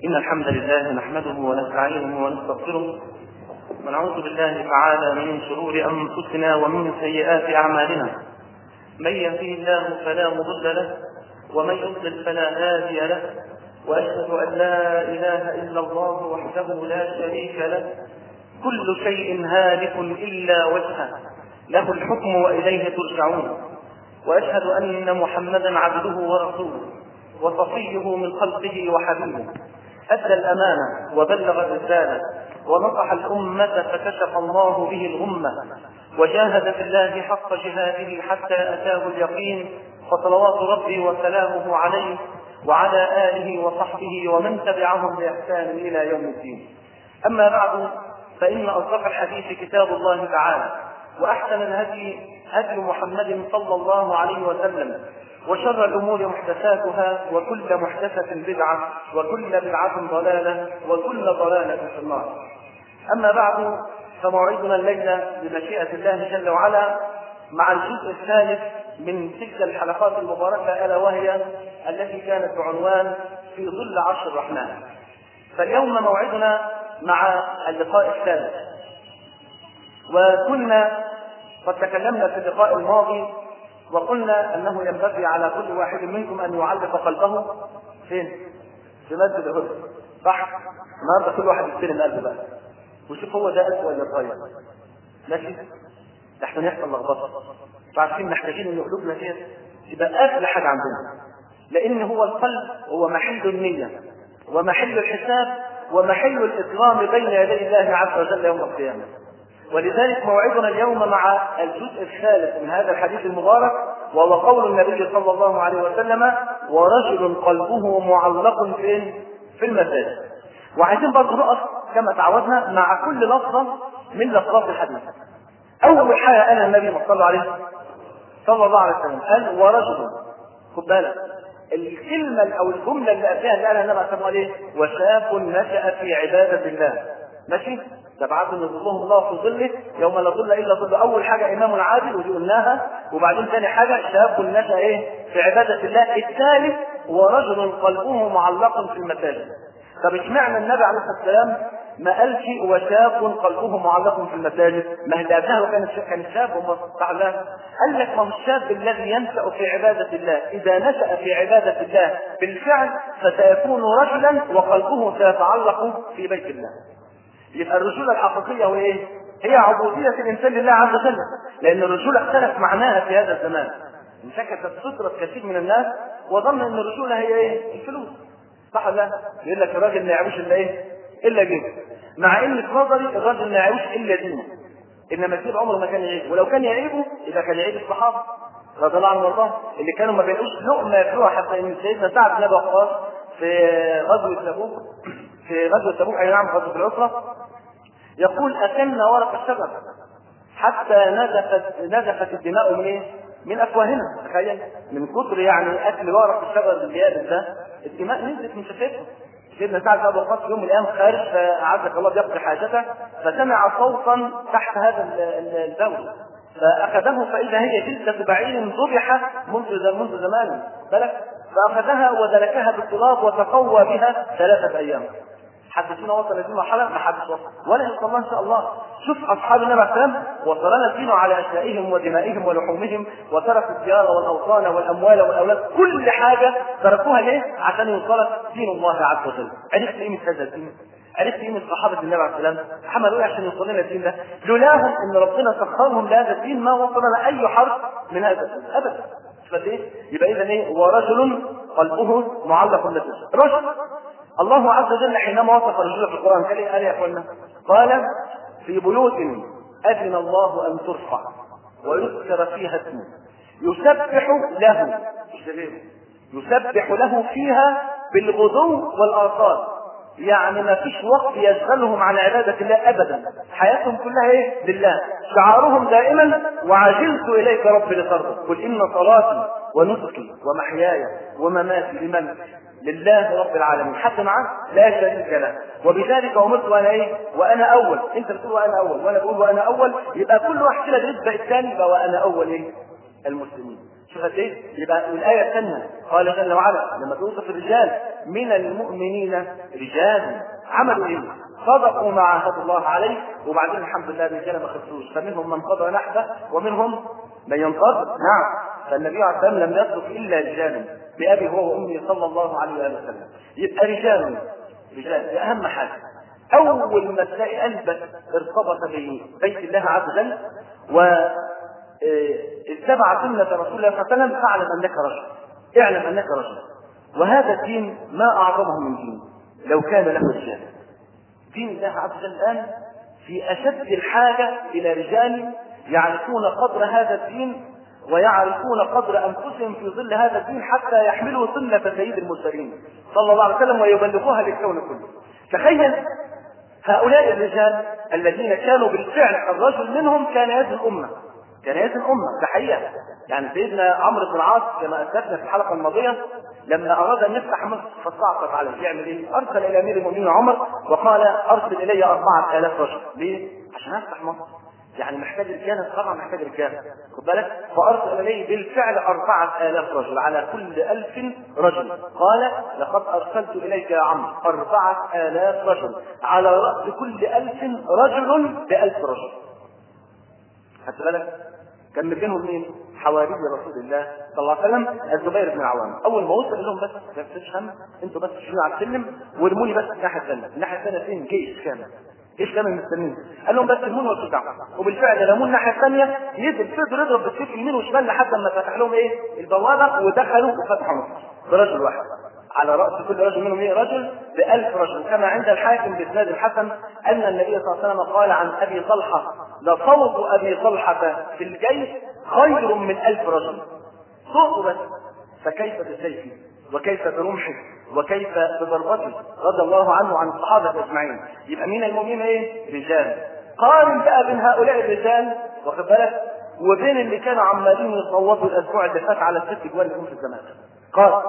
إن الحمد لله نحمده ونستعينه ونستغفره ونعوذ بالله تعالى من شرور أنفسنا ومن سيئات أعمالنا من يهديه الله فلا مضل له ومن يضلل فلا هادي له وأشهد أن لا إله إلا الله وحده لا شريك له كل شيء هالك إلا وجهه له الحكم وإليه ترجعون وأشهد أن محمدا عبده ورسوله وصفيه من خلقه وحبيبه أدى الأمانة وبلغ الرسالة ونصح الأمة فكشف الله به الأمة وجاهد في الله حق جهاده حتى أتاه اليقين فصلوات ربي وسلامه عليه وعلى آله وصحبه ومن تبعهم بإحسان إلى يوم الدين أما بعد فإن أصدق الحديث كتاب الله تعالى وأحسن الهدي هدي محمد صلى الله عليه وسلم وشر الأمور محدثاتها وكل محدثة بدعة وكل بدعة ضلالة وكل ضلالة في النار أما بعد فموعدنا الليلة بمشيئة الله جل وعلا مع الجزء الثالث من تلك الحلقات المباركة ألا وهي التي كانت بعنوان في ظل عرش الرحمن فاليوم موعدنا مع اللقاء الثالث وكنا قد تكلمنا في اللقاء الماضي وقلنا انه ينبغي على كل واحد منكم ان يعلق قلبه فين؟ في مسجد الهدى صح؟ النهارده كل واحد يستلم قلبه بقى وشوف هو ده قلبه ولا صغير ماشي؟ لحسن يحصل لخبطه فعارفين محتاجين ان قلوبنا ديت تبقى اغلى حاجه عندنا لان هو القلب هو محل النيه ومحل الحساب ومحل الاكرام بين يدي الله عز وجل يوم القيامه ولذلك موعدنا اليوم مع الجزء الثالث من هذا الحديث المبارك وهو قول النبي صلى الله عليه وسلم ورجل قلبه معلق فين؟ في المساجد. وعايزين برضه نقف كما تعودنا مع كل لفظه من لفظات الحديث. اول حاجه قال النبي صلى الله عليه صلى الله عليه وسلم قال ورجل خد بالك الكلمه او الجمله اللي قبلها اللي قالها النبي صلى الله عليه وشاب نشا في عباده الله ماشي تبعث يظلهم الله في ظله يوم لا ظل الا ظله اول حاجه امام عادل ودي قلناها وبعدين ثاني حاجه شاب نشا ايه في عباده الله الثالث ورجل قلبه معلق في المساجد طب اشمعنى النبي عليه الصلاه والسلام ما قالش وشاب قلبه معلق في المساجد ما هي قبلها كان كان الشاب وما قال لك ما هو الشاب الذي ينشا في عباده الله اذا نشا في عباده الله بالفعل فسيكون رجلا وقلبه سيتعلق في بيت الله يبقى الرجولة الحقيقية هو ايه؟ هي عبودية الإنسان لله عز وجل، لأن الرجولة اختلف معناها في هذا الزمان. انسكتت فطرة كثير من الناس وظن أن الرجولة هي ايه؟ الفلوس. صح ولا لا؟ يقول لك الراجل ما يعيش إلا ايه؟ إلا جيبه. مع إن في نظري الراجل ما يعيش إلا دينه. إنما الدين عمره ما كان يعيبه، ولو كان يعيبه إذا كان يعيب الصحابة رضي الله عنهم وارضاهم اللي كانوا ما بيلاقوش لقمة ياكلوها حتى إن سيدنا سعد بن أبي وقاص في غزوة تبوك في غزوة تبوك أي نعم غزوة العسرة يقول أكلنا ورق الشجر حتى نزفت نزفت الدماء من ايه؟ من افواهنا تخيل من كتر يعني اكل ورق الشجر اليابس ده الدماء نزلت من شفتهم سيدنا سعد بن ابي وقاص يوم من الايام خارج فاعزك الله بيقضي حاجته فسمع صوتا تحت هذا البول فاخذه فاذا هي جلده بعير ذبح منذ منذ زمان بالك فاخذها ودلكها بالتراب وتقوى بها ثلاثه ايام حد فينا وصل لهذه المرحله ما حدش وصل ولا يوصل ان شاء الله شوف اصحاب النبي عليه السلام وصلنا الدين على اشيائهم ودمائهم ولحومهم وتركوا الديار والاوطان والاموال والاولاد كل حاجه تركوها ليه؟ عشان يوصلك دين الله عز وجل عرفت قيمه هذا الدين عرفت قيمة صحابة النبي عليه السلام عملوا ايه عشان يوصل لنا الدين ده؟ لولاهم ان ربنا سخرهم لهذا الدين ما وصل لنا اي حرف من هذا الدين ابدا فايه؟ يبقى اذا ايه؟ ورجل قلبه معلق بالنسبة رجل الله عز وجل حينما وصف الرجل في القرآن قال ايه يا اخوانا؟ قال في بيوت أذن الله أن ترفع ويذكر فيها اسمه يسبح له مش غيره يسبح له فيها بالغدو والآصال يعني ما فيش وقت يشغلهم عن عبادة الله أبدا حياتهم كلها إيه؟ لله شعارهم دائما وعجلت إليك رب لترضى قل إن صلاتي ونسكي ومحياي ومماتي لمن لله رب العالمين حتى معاه لا شريك له وبذلك امرت وانا ايه وانا اول انت بتقول وانا اول وانا بقول وانا اول يبقى كل واحد كده بيسبق الثاني يبقى وانا اول ايه المسلمين شوف شوف قد ايه يبقى الايه الثانيه قال جل وعلا لما توصف الرجال من المؤمنين رجال عملوا ايه؟ صدقوا ما عاهدوا الله عليه وبعدين الحمد لله الرجال ما خسروش فمنهم من قضى نحبه ومنهم من ينتظر نعم فالنبي عليه الصلاه والسلام لم يترك الا رجالا بابي هو وامي صلى الله عليه واله وسلم يبقى رجال رجال دي اهم حاجه اول ما تلاقي قلبك ارتبط ببيت الله عز وجل و اتبع سنة رسول الله صلى الله عليه وسلم فاعلم انك رجل اعلم انك رجل وهذا الدين ما اعظمه من دين لو كان له رجال دين الله عز وجل الان في اشد الحاجة الى رجال يعرفون قدر هذا الدين ويعرفون قدر انفسهم في ظل هذا الدين حتى يحملوا سنة سيد المرسلين صلى الله عليه وسلم ويبلغوها للكون كله تخيل هؤلاء الرجال الذين كانوا بالفعل الرجل منهم كان يد الامه كان يد الامه ده حقيقه يعني سيدنا عمرو بن العاص كما اسلفنا في الحلقه الماضيه لما اراد ان يفتح مصر فاستعطف عليه يعمل ايه؟ ارسل الى امير المؤمنين عمر وقال ارسل الي أربعة آلاف رجل ليه؟ عشان افتح مصر يعني محتاج رجاله طبعا محتاج رجاله خد بالك فارسل اليه بالفعل أربعة آلاف رجل على كل ألف رجل قال لقد ارسلت اليك يا عمرو أربعة آلاف رجل على راس كل ألف رجل بألف رجل خدت بالك كان مكانهم مين؟ حواري رسول الله صلى الله عليه وسلم الزبير بن العوام اول ما وصل لهم بس ما تفسش هم انتوا بس شيلوا على السلم وارموني بس الناحيه الثانيه الناحيه الثانيه فين جيش كامل جيش كامل مستنيين قال لهم بس ارموني وارجعوا وبالفعل رموا الناحيه الثانيه يدل فضل يضرب بالسيف يمين وشمال لحد ما فتح لهم ايه البوابه ودخلوا وفتحوا مصر برجل واحد على رأس كل رجل منهم ايه رجل بألف رجل كما عند الحاكم بإسناد الحسن أن النبي صلى الله عليه وسلم قال عن أبي طلحة لصوت أبي طلحة في الجيش خير من ألف رجل صوته بس فكيف بسيفه وكيف برمحه وكيف بضربته رضي الله عنه وعن الصحابة أجمعين يبقى مين المؤمنين ايه؟ رجال قارن بقى بين هؤلاء الرجال واخد بالك وبين اللي كانوا عمالين يصوتوا الاسبوع اللي فات على الست جوال اللي في الزمان قال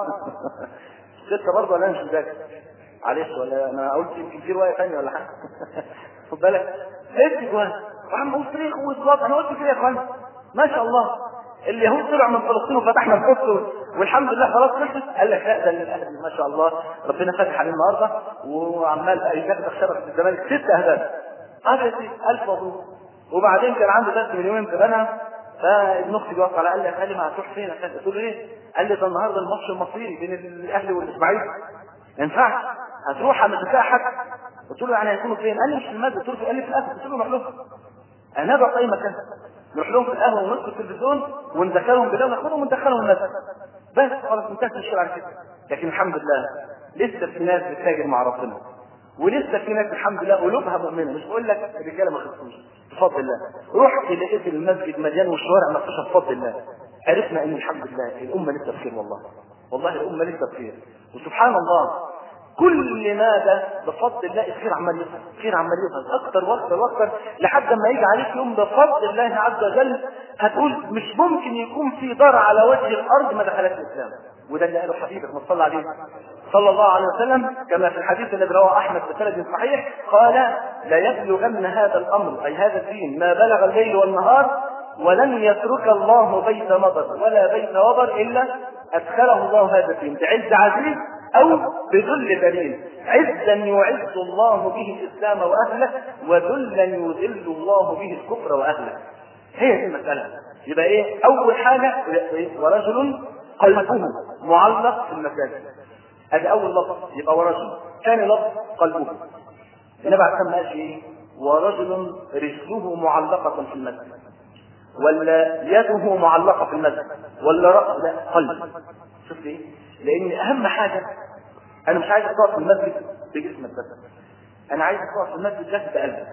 ستة برضه ولا انا مش مذاكر معلش ولا انا قلت يمكن في روايه ثانيه ولا حاجه خد بالك ست جوان وعم وصريخ واصوات انا قلت كده يا اخوان ما شاء الله اليهود طلعوا من فلسطين وفتحنا القدس والحمد لله خلاص خلصت قال لك لا ده الاهلي ما شاء الله ربنا فتح عليه النهارده وعمال يفتح شبكه الزمالك ست اهداف هذا يا سيدي الف مبروك وبعدين كان عنده درس من يومين في بنها فابن اختي جواب قال لي يا خالي ما هتروح فين يا خالي قلت له ايه؟ قال لي ده النهارده الماتش المصيري بين الاهلي والاسماعيلي ما ينفعش هتروح مش هتلاقي حد قلت له يعني هيكونوا فين؟ قال لي مش في المسجد قلت له قال لي في الاسد قلت له نروح لهم انا بقى اي مكان نروح لهم في القهوه ونسكت التلفزيون وندخلهم بالله وناخدهم وندخلهم المسجد بس خلاص انتهت الشغل على كده لكن الحمد لله لسه في ناس بتتاجر مع ربنا ولسه في ناس الحمد لله قلوبها مؤمنه مش بقول لك الرجاله ما خسروش بفضل الله رحت لقيت المسجد مليان والشوارع مفتوحه بفضل الله عرفنا ان الحمد لله الامه لسه بخير والله والله الامه لسه بخير وسبحان الله كل ماذا بفضل الله الخير عمال يظهر الخير عمال يظهر اكتر واكتر واكتر لحد ما يجي عليك يوم بفضل الله عز وجل هتقول مش ممكن يكون في دار على وجه الارض ما دخلت الاسلام وده اللي قاله حبيبك ما صلى عليه صلى الله عليه وسلم كما في الحديث الذي رواه احمد بسند صحيح قال لا يبلغن هذا الامر اي هذا الدين ما بلغ الليل والنهار ولن يترك الله بيت مضر ولا بيت وبر الا ادخله الله هذا الدين بعز عزيز او بذل دليل عزا يعز الله به الاسلام واهله وذلا يذل الله به الكفر واهله هي دي المساله يبقى ايه اول حاجه ورجل قلبه معلق في المساجد هذا اول لفظ يبقى ورجل ثاني لفظ قلبه النبي عليه الصلاه قال ايه ورجل رجله معلقه في المسجد ولا يده معلقه في المسجد ولا راس لا قلب شفت ايه لان اهم حاجه انا مش عايز تقعد في المسجد بجسمك بس انا عايز تقعد في المسجد بس بقلبك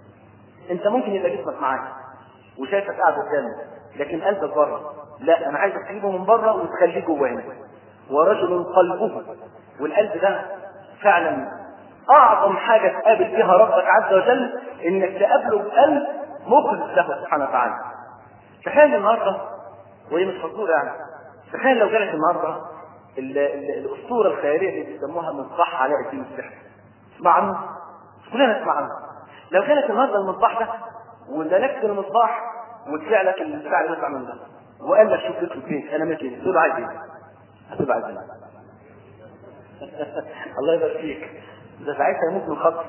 انت ممكن يبقى جسمك معاك وشايفك قاعد قدامك لكن قلبك بره لا انا عايزك تجيبه من بره وتخليه جوه هنا ورجل قلبه والقلب ده فعلا اعظم حاجه تقابل فيها ربك عز وجل انك تقابله بقلب مخلص له سبحانه وتعالى تخيل النهارده وهي مش فزوره يعني تخيل لو جالك النهارده ال- ال- الاسطوره الخياليه اللي بيسموها مصباح علاء الدين السحر اسمع عنه كلنا نسمع عنه لو جالك النهارده المصباح ده ودلكت المصباح وطلع لك البتاع اللي بيطلع من ده وقال لك شوف لك فين انا ماشي تقول له عايز ايه؟ هتقول له عايز ايه؟ الله يبارك فيك ده ساعتها يموت من الخطر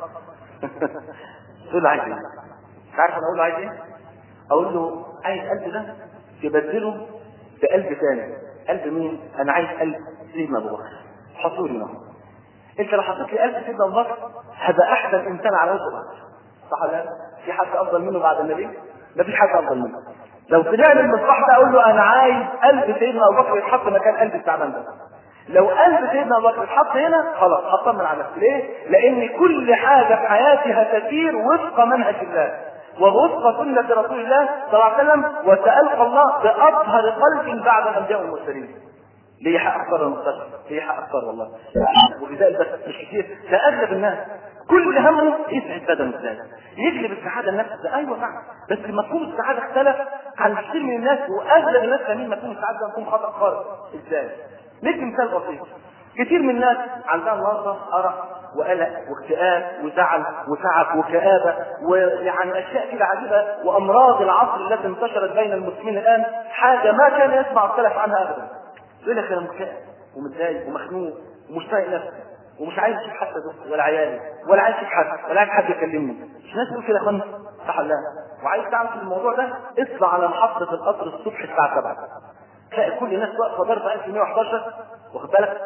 تقول له عايز ايه؟ مش عارف انا اقول له عايز ايه؟ اقول له عايز قلب ده تبدله بقلب ثاني قلب مين؟ انا عايز قلب سيدنا ابو بكر حطوا لي نار انت لو حطيت لي قلب سيدنا ابو بكر هبقى احسن انسان على وجه الارض صح ولا لا؟ في حد افضل منه بعد النبي؟ ما فيش حد افضل منه لو طلع لي المصباح ده اقول له انا عايز قلب سيدنا ابو بكر يتحط مكان قلب التعبان ده لو قلب سيدنا ابو بكر اتحط هنا خلاص هطمن على نفسي ليه؟ لان كل حاجه في حياتي هتسير وفق منهج الله ووفق سنة رسول الله صلى الله عليه وسلم وسألقى الله بأطهر قلب بعد الأنبياء والمرسلين. ليه حق أكثر المستشفى ليه حق أكثر والله ولذلك بس مش كتير ده أغلب الناس كل همه يسعد بدنه ازاي يجلب السعادة النفس ده أيوة فعلا بس مفهوم السعادة اختلف عن كثير من الناس وأغلب الناس فاهمين مفهوم السعادة ده مفهوم خطأ خالص ازاي؟ ندي مثال بسيط كثير من الناس عندها النهارده أرق وقلق واكتئاب وزعل وتعب وكآبة ويعني أشياء كده عجيبة وأمراض العصر التي انتشرت بين المسلمين الآن حاجة ما كان يسمع السلف عنها أبدا يقول لك أنا مكتئب ومتضايق ومخنوق ومش طايق نفسي ومش عايز اشوف حتى زوجتي ولا عيالي ولا عايز اشوف حد ولا عايز حد يكلمني مش ناس تقول كده يا اخوانا صح ولا لا وعايز تعرف الموضوع ده اطلع على محطة القطر الصبح الساعة 7 تلاقي كل الناس واقفة ضربة 1111 واخد بالك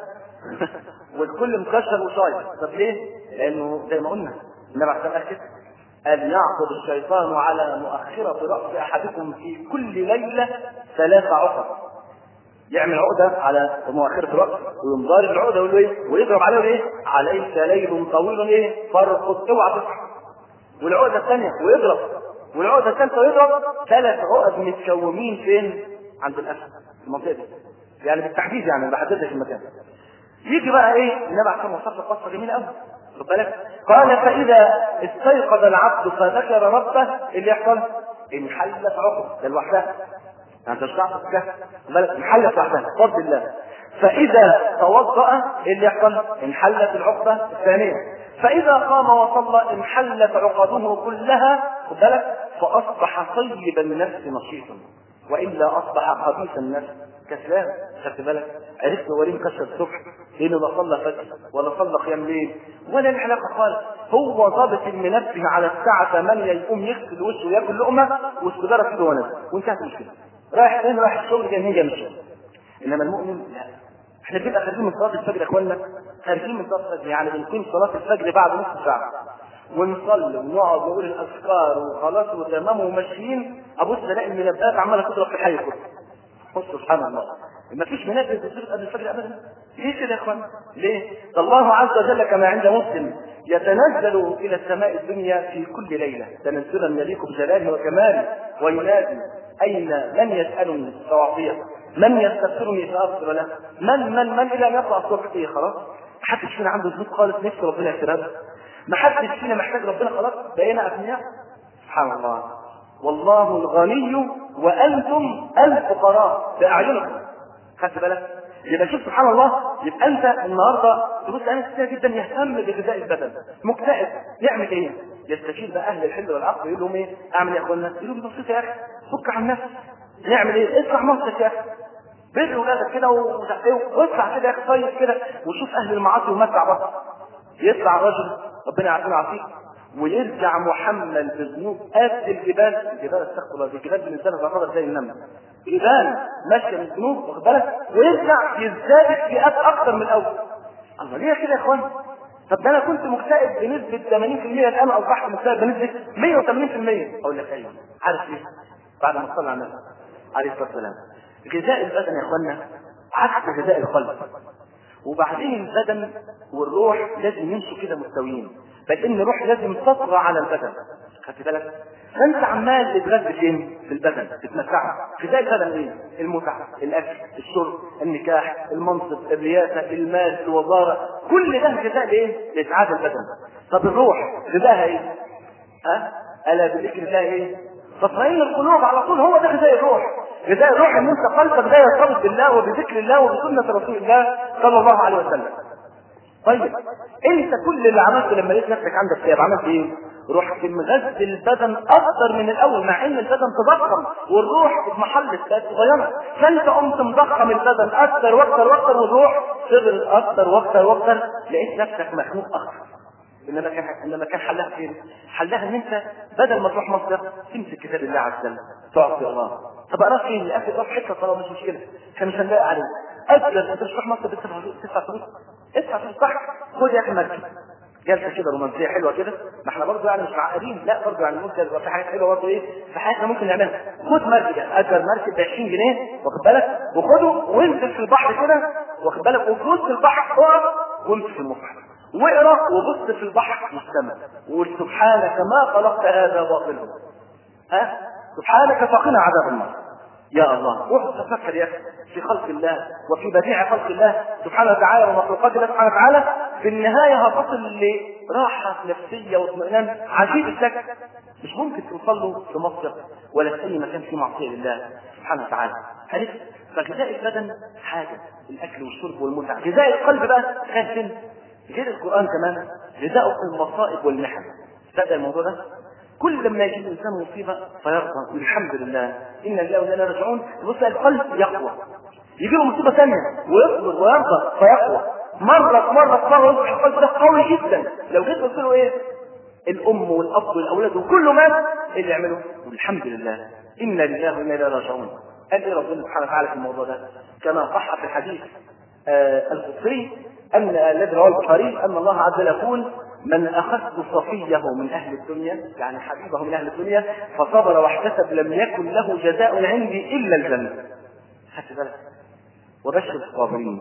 والكل مكشر وشايط طب ليه؟ لانه زي ما قلنا النبي عليه الصلاه والسلام قال يعقد الشيطان على مؤخرة رأس أحدكم في كل ليلة ثلاث عقد يعمل عقدة على مؤخرة رأس ويقوم ضارب العقدة ويقول له ايه؟ ويضرب عليه ايه؟ عليك ليل طويل ايه؟ فارقد اوعى تصحى والعقدة الثانية ويضرب والعقدة الثالثة ويضرب ثلاث عقد متكومين فين؟ عند الأسد في المنطقة دي يعني بالتحديد يعني بحدد لك المكان يجي بقى ايه النبي عليه الصلاه والسلام قصه جميله قوي خد بالك قال فاذا استيقظ العبد فذكر ربه اللي يحصل انحلت عقد ده لوحدها انت مش هتعرف بالك انحلت لوحدها بفضل الله فاذا توضا اللي يحصل انحلت العقده الثانيه فاذا قام وصلى انحلت عقده كلها خد بالك فاصبح طيب النفس نشيطا والا اصبح خبيث النفس كسلان خدت بالك عرفت هو ليه مكسر الصبح لانه لا صلى فجر ولا صلى قيام ليل ولا له علاقه خالص هو ضابط منبه على الساعه 8 يقوم يغسل وشه وياكل لقمه والسيجاره في ايده ونازل وانتهت المشكله رايح فين رايح الشغل جاي جاي من الشغل انما المؤمن لا احنا بنبقى خارجين من صلاه الفجر يا اخوانا خارجين من صلاه الفجر يعني بنقيم صلاه الفجر بعد نص ساعه ونصلي ونقعد نقول الاذكار وخلاص وتمام وماشيين ابص الاقي المنبهات عماله تضرب في الحي كله بص سبحان الله ما فيش منبه بتصير قبل الفجر ابدا ليه كده يا اخوان ليه الله عز وجل كما عند مسلم يتنزل الى السماء الدنيا في كل ليله تنزلا يليق بجلاله وكماله وينادي اين من يسالني فاعطيه من يستغفرني فاغفر له من من من الى ان يطلع الصبح ايه خلاص ما حدش فينا عنده ذنوب خالص نفسه ربنا يغفرها ما حدش فينا محتاج ربنا خلاص بقينا اغنياء سبحان الله والله الغني وانتم الفقراء باعينكم خدت بالك يبقى شوف سبحان الله يبقى انت النهارده تبص ناس كتير جدا يهتم بغذاء البدن مكتئب يعمل ايه؟ يستشير بقى اهل الحل والعقل يقول لهم ايه؟ اعمل ايه يا اخوانا؟ يقول لهم بسيط يا اخي فك عن نفسك نعمل ايه؟ اسمع نفسك يا اخي بر ولادك كده واطلع كده يا اخي طيب كده وشوف اهل المعاصي ومتع بقى يطلع رجل ربنا يعافينا ويعافيك ويرجع محمل بذنوب قد الجبال الجبال استغفر الله الجبال بالنسبه له تعتبر زي النمل جبال ماشيه من الذنوب واخد بالك ويرجع يزداد اكتئاب اكثر من الاول الله ليه كده يا اخوان طب ده انا كنت مكتئب بنسبه 80% الان اصبحت مكتئب بنسبه 180% اقول لك ايوه عارف ليه؟ بعد ما صلى على النبي عليه الصلاه والسلام غذاء البدن يا اخوانا عكس غذاء القلب وبعدين البدن والروح لازم يمشوا كده مستويين بل ان الروح لازم تطغى على البدن خدت بالك فانت عمال تتغذى فين في البدن تتمتع غذاء البدن ايه المتعه الاكل الشرب النكاح المنصب الرياسه المال الوزاره كل ده غذاء لايه لاسعاد البدن طب الروح غذاها ايه ها الا بذكر الله ايه تطمئن القلوب على طول هو ده غذاء الروح غذاء الروح ان انت قلبك ده يرتبط بالله وبذكر الله وبسنه رسول الله صلى الله عليه وسلم طيب انت كل اللي عملته لما لقيت نفسك عندك ثياب عملت ايه؟ رحت مغذي البدن اكتر من الاول مع ان البدن تضخم والروح اتمحلت بقت صغيره فانت قمت مضخم البدن اكتر واكتر واكتر والروح صغرت اكتر واكتر واكتر لقيت نفسك مخنوق اكتر انما كان انما كان حلها فين؟ حلها ان انت بدل ما تروح مصدر تمسك كتاب الله عز وجل تقعد تقراه طب اقراه فين؟ يا اخي اقراه في حته طالما مش مشكله كان مش هنلاقي عليه اجلس انت مش تروح مصدر بتدفع تدفع فلوس ادفع فلوس صح خد يا اخي مركز جلسه كده رومانسيه حلوه كده ما احنا برضه يعني مش معقدين لا برضه يعني ممكن يبقى في حاجات حلوه برضه ايه في حياتنا ممكن نعملها خد مركب اجر مركب ب 20 جنيه واخد بالك وخده وانزل في البحر كده واخد بالك وفي وسط البحر اقف وامسك المصحف واقرا وبص في البحر والسماء وقول سبحانك ما خلقت هذا باطلا ها سبحانك فقنا عذاب النار يا الله روح تفكر يا اخي في خلق الله وفي بديع خلق الله سبحانه وتعالى ومخلوقات الله سبحانه وتعالى في النهايه هتصل لراحه نفسيه واطمئنان عجيب الشكل مش ممكن توصل له في مصر ولا في اي مكان فيه معصيه لله سبحانه وتعالى عرفت فغذاء البدن حاجه الاكل والشرب والمتعه غذاء القلب بقى تخيل غير القران كمان غذاء المصائب والمحن تصدق الموضوع ده كل لما يجد الانسان مصيبه فيرضى الحمد لله ان الله وانا راجعون تبص القلب يقوى يجي له مصيبه ثانيه ويصبر ويرضى فيقوى مره مره مره يصبح القلب ده قوي جدا لو جيت قلت له ايه الام والاب والاولاد وكله مات ايه اللي يعمله؟ الحمد لله انا لله وانا اليه راجعون قال ايه ربنا سبحانه وتعالى في الموضوع ده كما صح في الحديث آه القدسي ان الذي رواه البخاري ان الله عز وجل يقول من اخذت صفيه من اهل الدنيا يعني حبيبه من اهل الدنيا فصبر واحتسب لم يكن له جزاء عندي الا الجنه خدت بالك وبشر الصابرين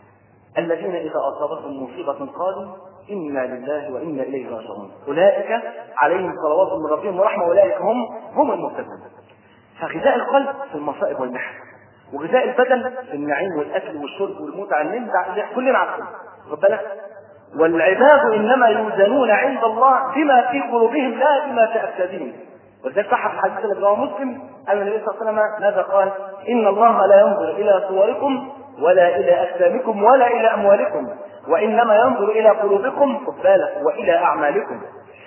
الذين اذا اصابتهم مصيبه قالوا انا لله وانا اليه راجعون اولئك عليهم صلوات من ربهم ورحمه اولئك هم هم المهتدون فغذاء القلب في المصائب والمحن وغذاء البدن في النعيم والاكل والشرب والمتعه اللي انت كلنا عارفين خد بالك والعباد انما يوزنون عند الله بما في قلوبهم لا بما في اجسادهم ولذلك صح في الحديث الذي رواه مسلم ان النبي صلى الله عليه وسلم ماذا قال؟ ان الله لا ينظر الى صوركم ولا الى اجسامكم ولا الى اموالكم وانما ينظر الى قلوبكم خد بالك والى اعمالكم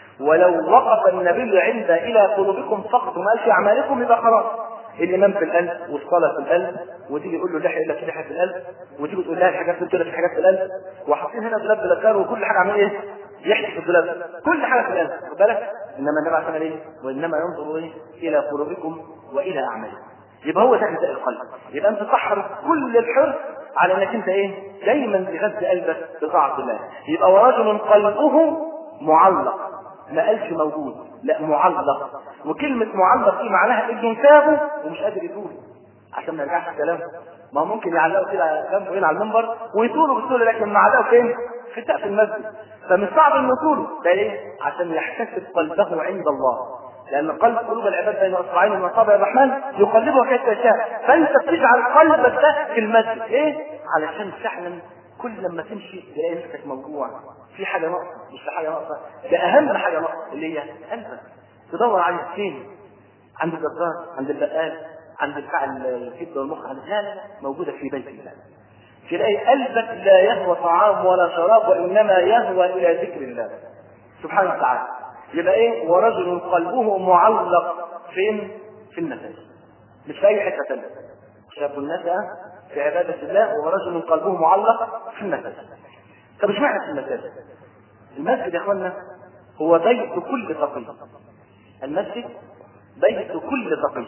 ولو وقف النبي عند الى قلوبكم فقط ما في اعمالكم يبقى خلاص الامام في القلب والصلاه في القلب وتيجي تقول له لحيه يقول لك لحيه في القلب وتيجي تقول لها الحاجات دي تقول لك الحاجات في القلب وحاطين هنا دولاب بلاكار وكل حاجه عامل ايه؟ يحكي في الدولاب كل حاجه في القلب خد بالك انما النبي عليه ايه؟ وانما ينظر ايه؟ الى قلوبكم والى اعمالكم يبقى هو ده غذاء القلب يبقى انت تحرص كل الحرص على انك انت ايه؟ دايما تغذي قلبك بطاعه الله يبقى ورجل قلبه معلق ما قالش موجود لا معلق وكلمة معلق دي معناها انه سابه ومش قادر يطول عشان ما يرجعش كلامه ما هو ممكن يعلقوا كده جنبه هنا على المنبر ويطولوا بسهوله لكن معلقه فين؟ في سقف المسجد فمن صعب انه يطول ده ليه؟ عشان يحتسب قلبه عند الله لان قلب قلوب العباد بين اصبعين من اصابع الرحمن يقلبها كيف يشاء فانت بتجعل قلبك ده في المسجد ايه؟ علشان فعلا كل لما تمشي تلاقي نفسك موجوع في حاجه ناقصه مش في حاجه ناقصه ده اهم حاجه ناقصه اللي هي قلبك تدور على فين عند الجزار عند البقال عند بتاع الكبده والمخ عند لا لا موجوده في بيت الله تلاقي قلبك لا يهوى طعام ولا شراب وانما يهوى الى ذكر الله سبحانه وتعالى يبقى ايه ورجل قلبه معلق فين في المساجد مش في اي حته ثانيه شاب الناس في عباده الله ورجل قلبه معلق في المساجد طب اشمعنى في المساجد المسجد يا اخوانا هو بيت كل تقي المسجد بيت كل تقي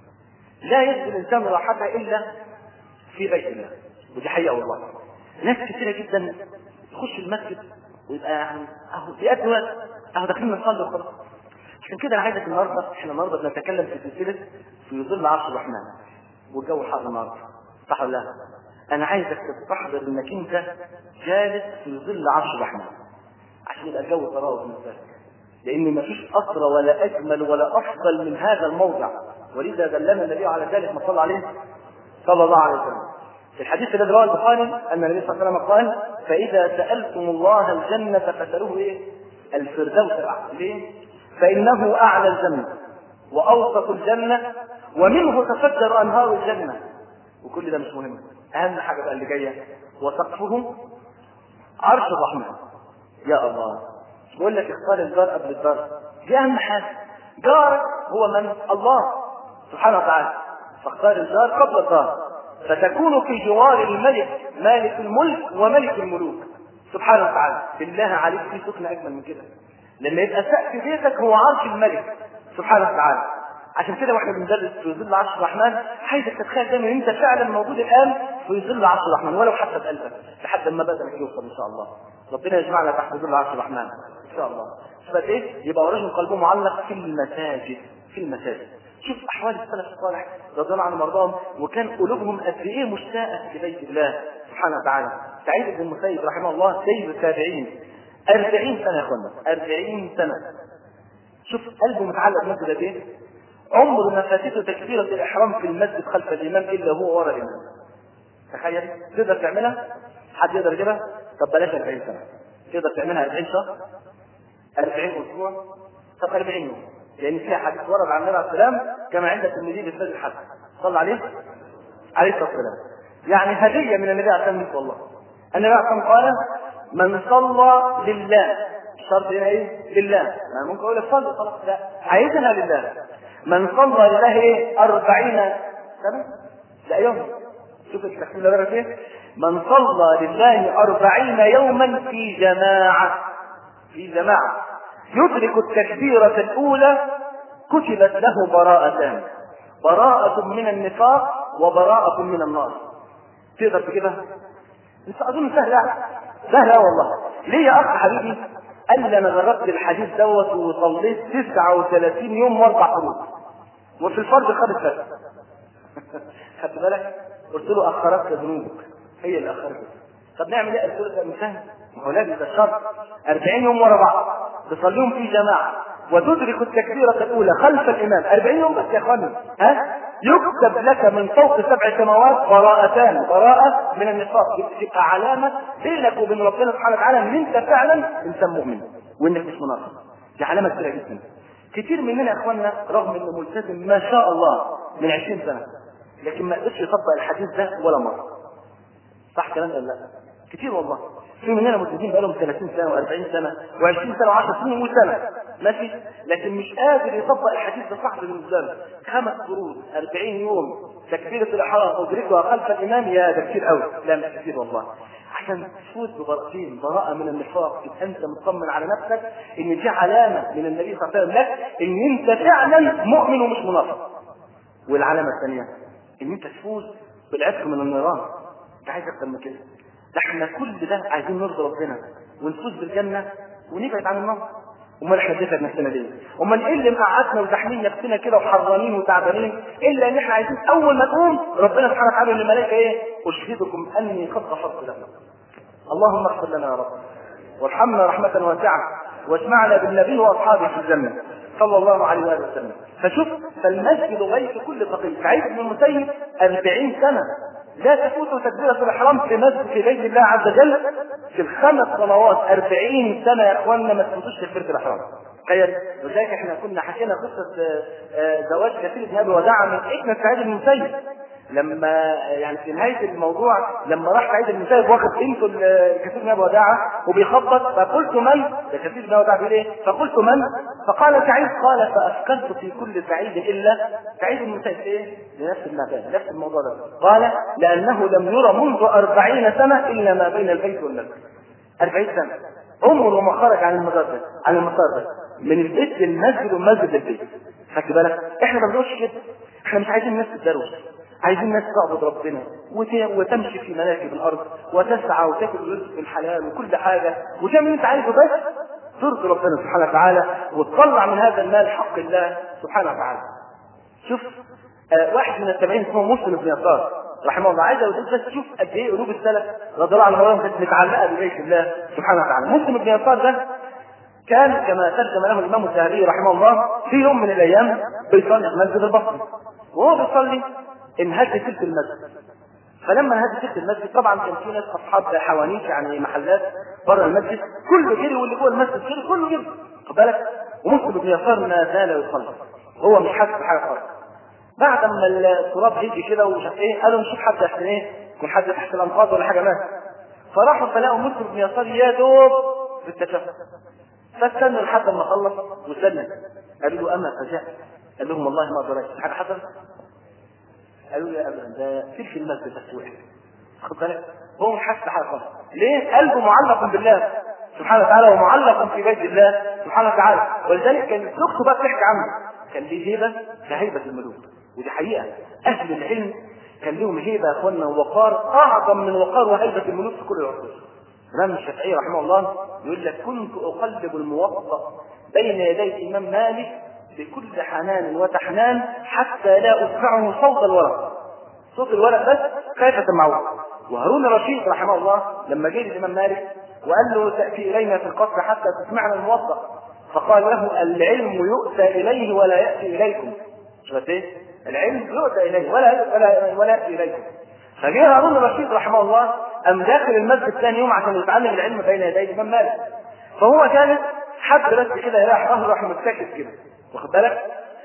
لا يجد الانسان راحته الا في بيت الله ودي حقيقه والله ناس كثيره جدا تخش المسجد ويبقى يعني اهو بيأدي وقت اهو داخلين نصلي وخلاص عشان كده انا عايزك النهارده احنا النهارده بنتكلم في سلسله في ظل عرش الرحمن والجو حر النهارده صح ولا لا؟ انا عايزك تستحضر انك انت جالس في ظل عرش الرحمن عشان يبقى الجو تراوح بالنسبه لك لان مفيش اسرى ولا اجمل ولا افضل من هذا الموضع ولذا دلنا النبي على ذلك ما صلى عليه صلى الله عليه وسلم في الحديث الذي رواه البخاري ان النبي صلى الله عليه وسلم قال فاذا سالتم الله الجنه فسالوه ايه؟ الفردوس الاعلى ليه؟ فانه اعلى الجنه واوسط الجنه ومنه تفجر انهار الجنه وكل ده مش مهم اهم حاجه بقى اللي جايه وسقفه عرش الرحمن يا الله بقول لك اختار الدار قبل الدار دي اهم حاجه جارك هو من الله سبحانه وتعالى فاختار الجار قبل الدار فتكون في جوار الملك مالك الملك وملك الملوك سبحانه وتعالى بالله عليك في سكن اجمل من كده لما يبقى سقف بيتك هو عرش الملك سبحانه وتعالى عشان كده واحنا بندرس في ظل عرش الرحمن عايزك تتخيل دايما ان انت فعلا موجود الان في ظل عرش الرحمن ولو حتى بقلبك لحد ما بدنك يوصل ان شاء الله ربنا يجمعنا تحت ظل عرش الرحمن ان شاء الله شوف ايه يبقى ورجل قلبه معلق في المساجد في المساجد شوف احوال السلف الصالح رضي الله عنهم وارضاهم وكان قلوبهم قد ايه مشتاقه لبيت الله سبحانه وتعالى سعيد بن المسيب رحمه الله سيد التابعين 40 سنه يا اخوانا 40 سنه شوف قلبه متعلق بمسجد قد ايه عمر ما فاتته تكبيرة الإحرام في المسجد خلف الإمام إلا هو ورا الإمام. تخيل تقدر تعملها؟ حد يقدر يجيبها؟ طب بلاش 40 سنة. تقدر تعملها 40 شهر؟ 40 أسبوع؟ طب 40 يوم. لأن فيها حديث ورد عن النبي عليه السلام كما عند الترمذي في سنة الحج. صلى عليه؟ عليه الصلاة والسلام. يعني هدية من النبي عليه السلام والله. النبي عليه السلام قال من صلى لله الشرط هنا ايه؟ لله. ما ممكن اقول لك صلي خلاص لا عايزها لله. من صلى لله ايه؟ أربعين سنة؟ لا يوم شوف التحليل ده ايه؟ من صلى لله أربعين يوما في جماعة في جماعة يدرك التكبيرة الأولى كتبت له براءتان براءة من النفاق وبراءة من النار تقدر تجيبها؟ انت اظن سهلة سهلة والله ليه يا اخ حبيبي قال لي انا جربت الحديث دوت وصليت 39 يوم واربع فروض وفي الفرض خد الفرد خدت بالك قلت له اخرتك ذنوبك هي اللي اخرتك طب نعمل ايه قلت له مثال ما هو لازم ده الشرط 40 يوم ورا بعض تصليهم في جماعه وتدرك التكبيرة الأولى خلف الإمام 40 يوم بس يا إخواني ها يكتب لك من فوق سبع سماوات براءتان براءة من النفاق تبقى علامة بينك وبين ربنا سبحانه وتعالى إن أنت فعلا إنسان مؤمن وإنك مش منافق دي علامة كبيرة جدا كتير مننا يا إخواننا رغم إنه ملتزم ما شاء الله من 20 سنة لكن ما قدرش يطبق الحديث ده ولا مرة صح كلام ولا لا؟ كتير والله في مننا ملتزمين بقالهم 30 سنه و40 سنه و20 سنه و10 سنين وسنه ماشي لكن مش قادر يطبق الحديث ده صح بالنسبه له خمس فروض 40 يوم تكبيره الاحرام ادركها خلف الامام يا ده كتير قوي لا مش كتير والله عشان تفوز ببراءتين براءة من النفاق تبقى انت مطمن على نفسك ان دي علامة من النبي صلى الله عليه وسلم لك ان انت فعلا مؤمن ومش منافق والعلامة الثانية ان انت تفوز بالعتق من النيران انت عايز اكتر من كده ده احنا كل ده عايزين نرضي ربنا ونفوز بالجنه ونبعد عن النار امال احنا بنتعب نفسنا ليه؟ امال ايه اللي مقعدنا وزاحمين نفسنا كده وحرانين وتعبانين الا ان احنا عايزين اول ما تقوم ربنا سبحانه وتعالى للملائكه ايه؟ اشهدكم اني قد غفرت لكم. اللهم اغفر لنا يا رب وارحمنا رحمه واسعه واسمعنا بالنبي واصحابه في الجنه صلى الله عليه واله وسلم فشوف فالمسجد بيت كل تقي سعيد بن المسيب 40 سنه لا تفوت تكبيرة الإحرام في مسجد في بيت الله عز وجل في الخمس صلوات 40 سنة يا إخواننا ما تفوتوش تكبيرة الإحرام. تخيل ولذلك احنا كنا حكينا قصة زواج كثير بن أبي وداع من ابنة سعيد بن المسيب لما يعني في نهاية الموضوع لما راح سعيد بن المسيب واخد بنته كثير بن أبي وداع وبيخبط فقلت من؟ ده كثير بن أبي وداع بيقول إيه؟ فقلت من؟ فقال سعيد قال فأسكنت في كل سعيد إلا سعيد بن المسيب إيه؟ لنفس المكان نفس الموضوع ده قال لأنه لم يرى منذ أربعين سنة إلا ما بين البيت والمسجد أربعين سنة عمره ما خرج عن المسار ده عن المسار ده من البيت للمسجد والمسجد للبيت خدت بالك احنا ما بنقولش كده احنا مش عايزين الناس تتدروش عايزين الناس تعبد ربنا وتمشي في مناكب الارض وتسعى وتاكل رزق الحلال وكل حاجه وتعمل اللي انت عايزه بس ترضي ربنا سبحانه وتعالى وتطلع من هذا المال حق الله سبحانه وتعالى شوف آه واحد من التابعين اسمه مسلم بن يسار رحمه الله عايز اقول بس شوف قد ايه قلوب السلف رضي الله عنهم كانت متعلقه ببيت الله سبحانه وتعالى مسلم بن يسار ده كان كما ترجم له الامام الذهبي رحمه الله في يوم من الايام بيصلي في مسجد البصري وهو بيصلي انهز سلك المسجد فلما انهز سلك المسجد طبعا كان في ناس اصحاب حوانيت يعني محلات بره المسجد كله جري واللي جوه المسجد جري كله جري خد بالك ومسلم بن يسار ما زال يصلي هو مش حاسس بحاجه خالص بعد ما التراب هيجي كده ومش عارف ايه قالوا نشوف حد احسن ايه يكون حد تحت الانقاض ولا حاجه مات فراحوا فلاقوا مسلم بن يسار يا دوب في التشهد فاستنوا لحد ما خلص وسلم قالوا له اما فجاء قال لهم والله ما دريت حاجه حصلت قالوا لي ابدا ده تلك المسجد بس واحد خد بالك هو مش حاسس بحاجه خالص ليه؟ قلبه معلق بالله سبحانه وتعالى ومعلق في بيت الله سبحانه وتعالى ولذلك كان زوجته بقى بتحكي عنه كان ليه هيبه كهيبه الملوك ودي حقيقه اهل العلم كان لهم هيبه يا اخوانا ووقار اعظم من وقار وهيبه الملوك في كل العصور الامام الشافعي رحمه الله يقول لك كنت اقلب الموطأ بين يدي الامام مالك بكل حنان وتحنان حتى لا اسمعه صوت الورق صوت الورق بس كيف سمعوه وهارون الرشيد رحمه الله لما جه الامام مالك وقال له تاتي الينا في القصر حتى تسمعنا الموطأ فقال له العلم يؤتى اليه ولا ياتي اليكم شفت ايه؟ العلم يؤتى اليه ولا ولا ولا ياتي اليكم فجاء هارون الرشيد رحمه الله قام داخل المسجد ثاني يوم عشان يتعلم العلم بين يدي الامام مالك فهو كان حد بس كده راح ظهره راح متكتف كده واخد بالك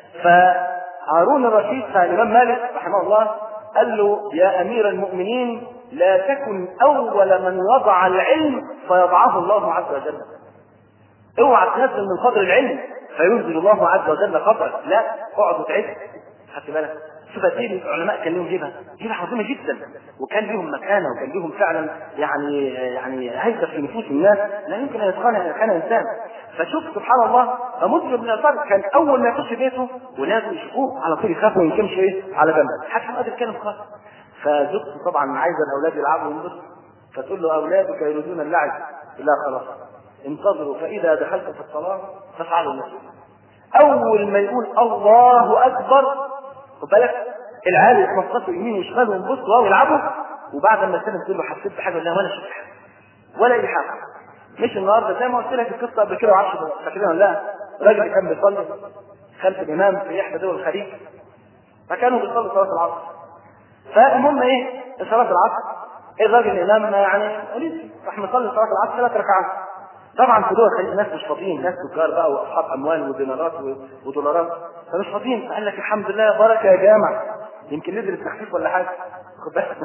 فهارون الرشيد فالامام مالك رحمه الله قال له يا امير المؤمنين لا تكن اول من وضع العلم فيضعه الله عز وجل اوعى تنزل من قدر العلم فينزل الله عز وجل قدرك لا اقعد وتعد خدت بالك شوف قد ايه العلماء كان لهم هبه هبه عظيمه جدا وكان لهم مكانه وكان لهم فعلا يعني يعني هيبه في نفوس الناس لا يمكن ان يتقنها كان انسان فشوف سبحان الله فمسلم بن يسار كان اول ما يخش بيته وناسه يشوفوه على طول يخافوا وما يمكنش ايه على جنب حتى ما قادر يتكلم خالص فزوجته طبعا عايزه الاولاد يلعبوا وينبسطوا فتقول له اولادك يريدون اللعب لا خلاص انتظروا فاذا دخلت في الصلاه فافعلوا المسجد اول ما يقول الله اكبر خد بالك العيال يتنططوا يمين وشمال وينبسطوا ويلعبوا وبعد ما السنه تقول له حسيت بحاجه ولا ولا شفت حاجه ولا اي حاجه مش النهارده زي ما قلت لك القصه قبل كده وعشرة فاكرين ولا لا راجل كان بيصلي خلف الامام في احدى دول الخليج فكانوا بيصلوا صلاه العصر فالمهم ايه صلاه العصر الراجل الامام يعني قليل راح مصلي صلاه العصر ثلاث ركعات طبعا في دول الخليج ناس مش فاضيين ناس تجار بقى واصحاب اموال ودينارات ودولارات فمش فاضيين فقال لك الحمد لله بركه يا جامع يمكن ندرس تخفيف ولا حاجه خد بالك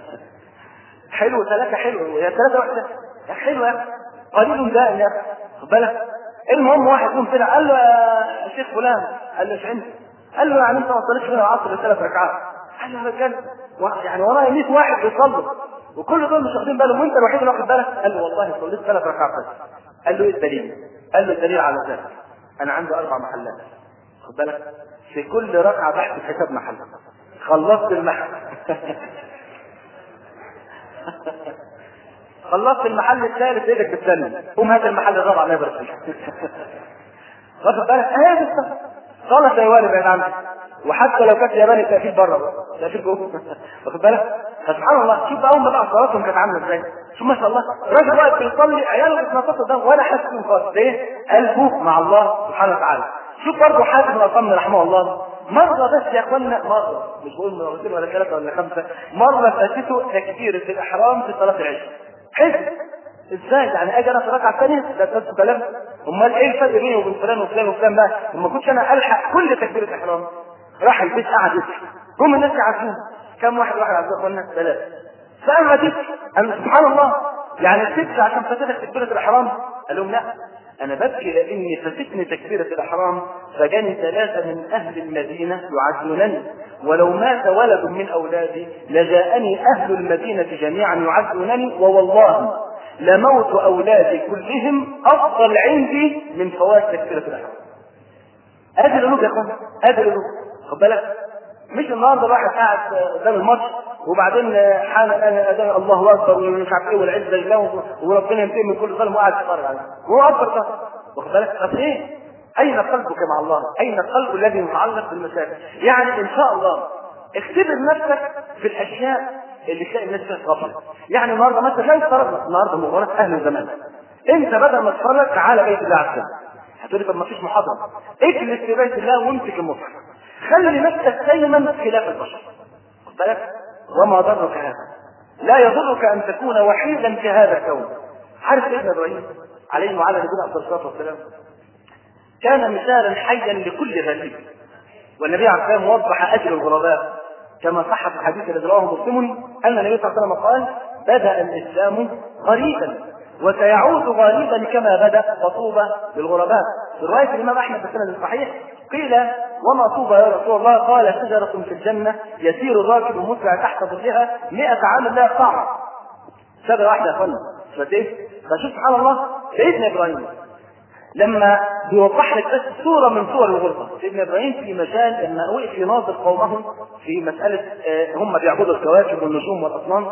حلو ثلاثه حلو يا ثلاثه واحده يا حلو يا قليل ده يا خد بالك المهم واحد يوم طلع قال له يا شيخ فلان قال له ايش عندك؟ قال له يعني انت ما صليتش من العصر ثلاث ركعات قال له يا رجال يعني ورايا 100 واحد بيصلوا وكل دول مش واخدين بالهم وانت الوحيد اللي واخد بالك قال له والله صليت ثلاث ركعات بس قال له ايه الدليل؟ قال له الدليل على ذلك انا عندي اربع محلات خد بالك في كل ركعه بحث حساب محل خلصت المحل خلصت المحل الثالث ايدك بتسلم قوم هات المحل الرابع الله يبارك فيك واخد بالك ايه بالظبط صلاه زي والد بعيد عنك وحتى لو كانت ياباني تقفيل بره تقفيل جوه واخد بالك فسبحان الله شوف اول ما بقى صلاتهم كانت عامله ازاي شوف ما شاء الله راجل واقف بيصلي عياله بيتنططوا قدام ولا حاسس بيهم خالص ليه؟ قلبه مع الله سبحانه وتعالى شوف برضه حاتم الأصم رحمه الله مرة بس يا اخوانا مرة مش بقول مرتين ولا ثلاثة ولا خمسة مرة فاتته تكبيرة الإحرام في صلاة العشاء حزب ازاي يعني اجي انا في الركعه الثانيه ده نفس الكلام امال ايه الفرق بيني وبين فلان وفلان وفلان بقى وما كنتش انا الحق كل تكبيره احرام راح البيت قعد يضحك هم الناس يعرفون كم واحد واحد عبد اخوانا ثلاثه فاما تبكي انا سبحان الله يعني الست عشان فاتتك تكبيره الاحرام قال لهم لا انا ببكي لاني فاتتني تكبيره الاحرام فجاني ثلاثه من اهل المدينه يعزونني ولو مات ولد من اولادي لجاءني اهل المدينه جميعا يعزونني ووالله لموت اولادي كلهم افضل عندي من فوات تكبيره الاحرام ادي القلوب يا اخوان ادي القلوب خد بالك مش النهارده الواحد قاعد قدام الماتش وبعدين حان اذان الله اكبر ومش عارف ايه والعزه لله وربنا ينتقم من كل ظلم وقاعد يتفرج عليه وهو اكبر ده واخد بالك طب ايه؟ اين قلبك مع الله؟ اين القلب الذي متعلق بالمساجد؟ يعني ان شاء الله اختبر نفسك في الاشياء اللي تلاقي الناس فيها غفله يعني النهارده مثلا لا يفترض النهارده مباراه اهل الزمان انت بدل ما تتفرج تعالى بيت الله عز وجل هتقولي طب ما فيش محاضره اجلس في بيت الله وامسك المصحف خلي نفسك دايما خلاف البشر خد بالك وما ضرك هذا لا يضرك ان تكون وحيدا في هذا الكون عارف سيدنا ابراهيم عليه وعلى نبينا افضل الصلاه والسلام كان مثالا حيا لكل غريب والنبي عليه الصلاه والسلام وضح اجر الغرباء كما صح في الحديث الذي رواه مسلم ان النبي صلى الله عليه وسلم قال بدا الاسلام غريبا وسيعود غالبا كما بدا فطوبى للغرباء في روايه الامام احمد بسند الصحيح قيل وما طوبى يا رسول الله قال شجره في الجنه يسير الراكب مسرع تحت ظلها 100 عام لا يقطعها شجره واحده يا اخوانا فشوف سبحان الله سيدنا ابراهيم لما بيوضح لك بس صوره من صور الغربه سيدنا ابراهيم في مجال لما وقف يناظر قومه في مساله هم بيعبدوا الكواكب والنجوم والاصنام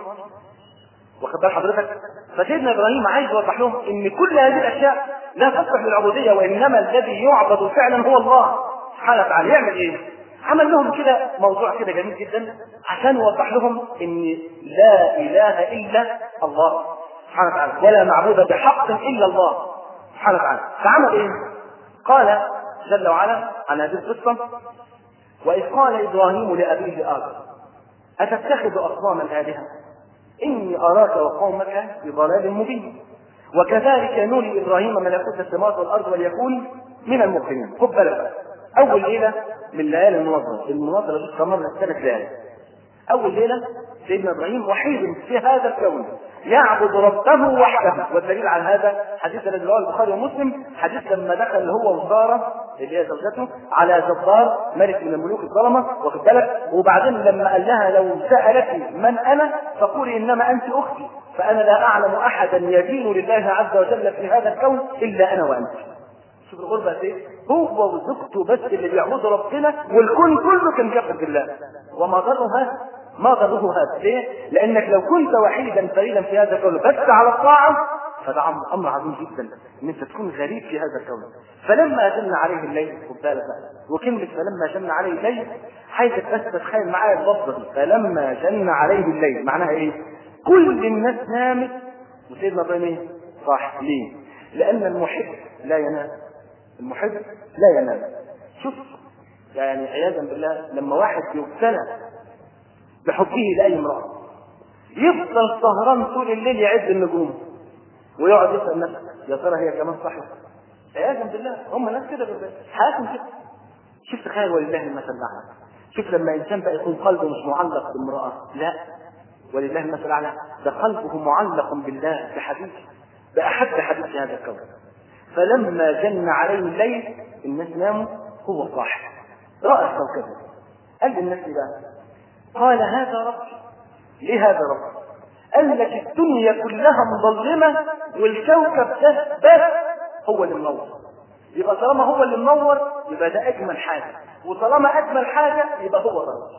واخد بال حضرتك فسيدنا ابراهيم عايز يوضح لهم ان كل هذه الاشياء لا تصلح للعبوديه وانما الذي يعبد فعلا هو الله سبحانه وتعالى يعمل ايه؟ عمل لهم كده موضوع كده جميل جدا عشان يوضح لهم ان لا اله الا الله سبحانه وتعالى ولا معبود بحق الا الله سبحانه وتعالى فعمل ايه؟ قال جل وعلا عن هذه القصه واذ قال ابراهيم لابيه اذر اتتخذ اصناما الهه إني أراك وقومك بضلال مبين وكذلك نولي إبراهيم ملكوت السماوات والأرض وليكون من المؤمنين خد بالك أول ليلة من ليالي المناظرة المناظرة دي استمرت ثلاث ليالي أول ليلة سيدنا إبراهيم وحيد في هذا الكون يعبد ربه وحده والدليل على هذا حديث الذي رواه البخاري ومسلم حديث لما دخل هو وساره اللي هي زوجته على جبار ملك من الملوك الظلمه واخد بالك وبعدين لما قال لها لو سالتني من انا فقولي انما انت اختي فانا لا اعلم احدا يدين لله عز وجل في هذا الكون الا انا وانت شوف الغربة ايه؟ هو وزوجته بس اللي بيعبدوا ربنا والكون كله كان كافر بالله وما ضره هذا ما ضره هذا ليه؟ لانك لو كنت وحيدا فريدا في هذا الكون بس على الطاعه فده امر عظيم جدا ان انت تكون غريب في هذا الكون فلما جن عليه الليل خد بالك وكلمه فلما جن عليه الليل عايزك بس تتخيل معايا اللفظه دي فلما جن عليه الليل معناها ايه؟ كل الناس نامت وسيدنا ابراهيم ايه؟ صح ليه؟ لان المحب لا ينام المحب لا ينام شوف يعني عياذا بالله لما واحد يبتلى بحبه لاي امراه يفضل سهران طول الليل يعد النجوم ويقعد يسال نفسه يا ترى هي كمان صحت عياذا بالله هم ناس كده حياتهم كده شوف تخيل ولله المثل الاعلى شوف لما انسان بقى يكون قلبه مش معلق بامراه لا ولله المثل الاعلى ده قلبه معلق بالله بحديث باحد حديث هذا الكون فلما جن عليه الليل الناس ناموا هو صاحي راى كوكبه قال للناس بقى قال هذا ربي ليه هذا ربي قال لك الدنيا كلها مظلمة والكوكب ده بس هو اللي منور يبقى طالما هو اللي منور يبقى ده أجمل حاجة وطالما أجمل حاجة يبقى هو ربي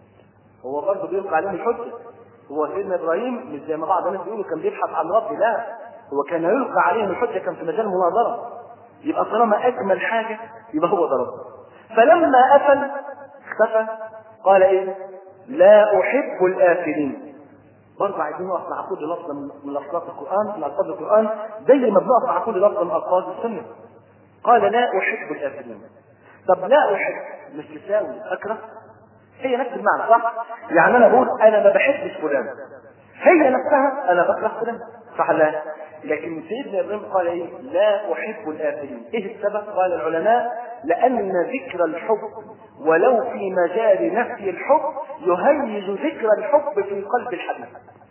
هو برضه بيلقى عليهم الحجة هو سيدنا إبراهيم مش زي ما بعض الناس بيقولوا كان بيبحث عن ربي لا هو كان يلقى عليهم الحجة كان في مجال مناظرة يبقى طالما أجمل حاجة يبقى هو ده ربي فلما أفل اختفى قال إيه لا أحب الآفلين برضه عايزين نقف مع كل لفظ من الفاظ القرآن من الفاظ القرآن زي ما بنقف مع كل لفظ من الفاظ السنة قال لا أحب الآفلين طب لا أحب مش تساوي أكره هي نفس المعنى صح؟ يعني أنا بقول أنا ما بحبش فلان هي نفسها أنا بكره فلان صح لا؟ لكن سيدنا ابراهيم قال ايه؟ لا احب الافلين، ايه السبب؟ قال العلماء لان ذكر الحب ولو في مجال نفي الحب يهيج ذكر الحب في قلب الحبيب.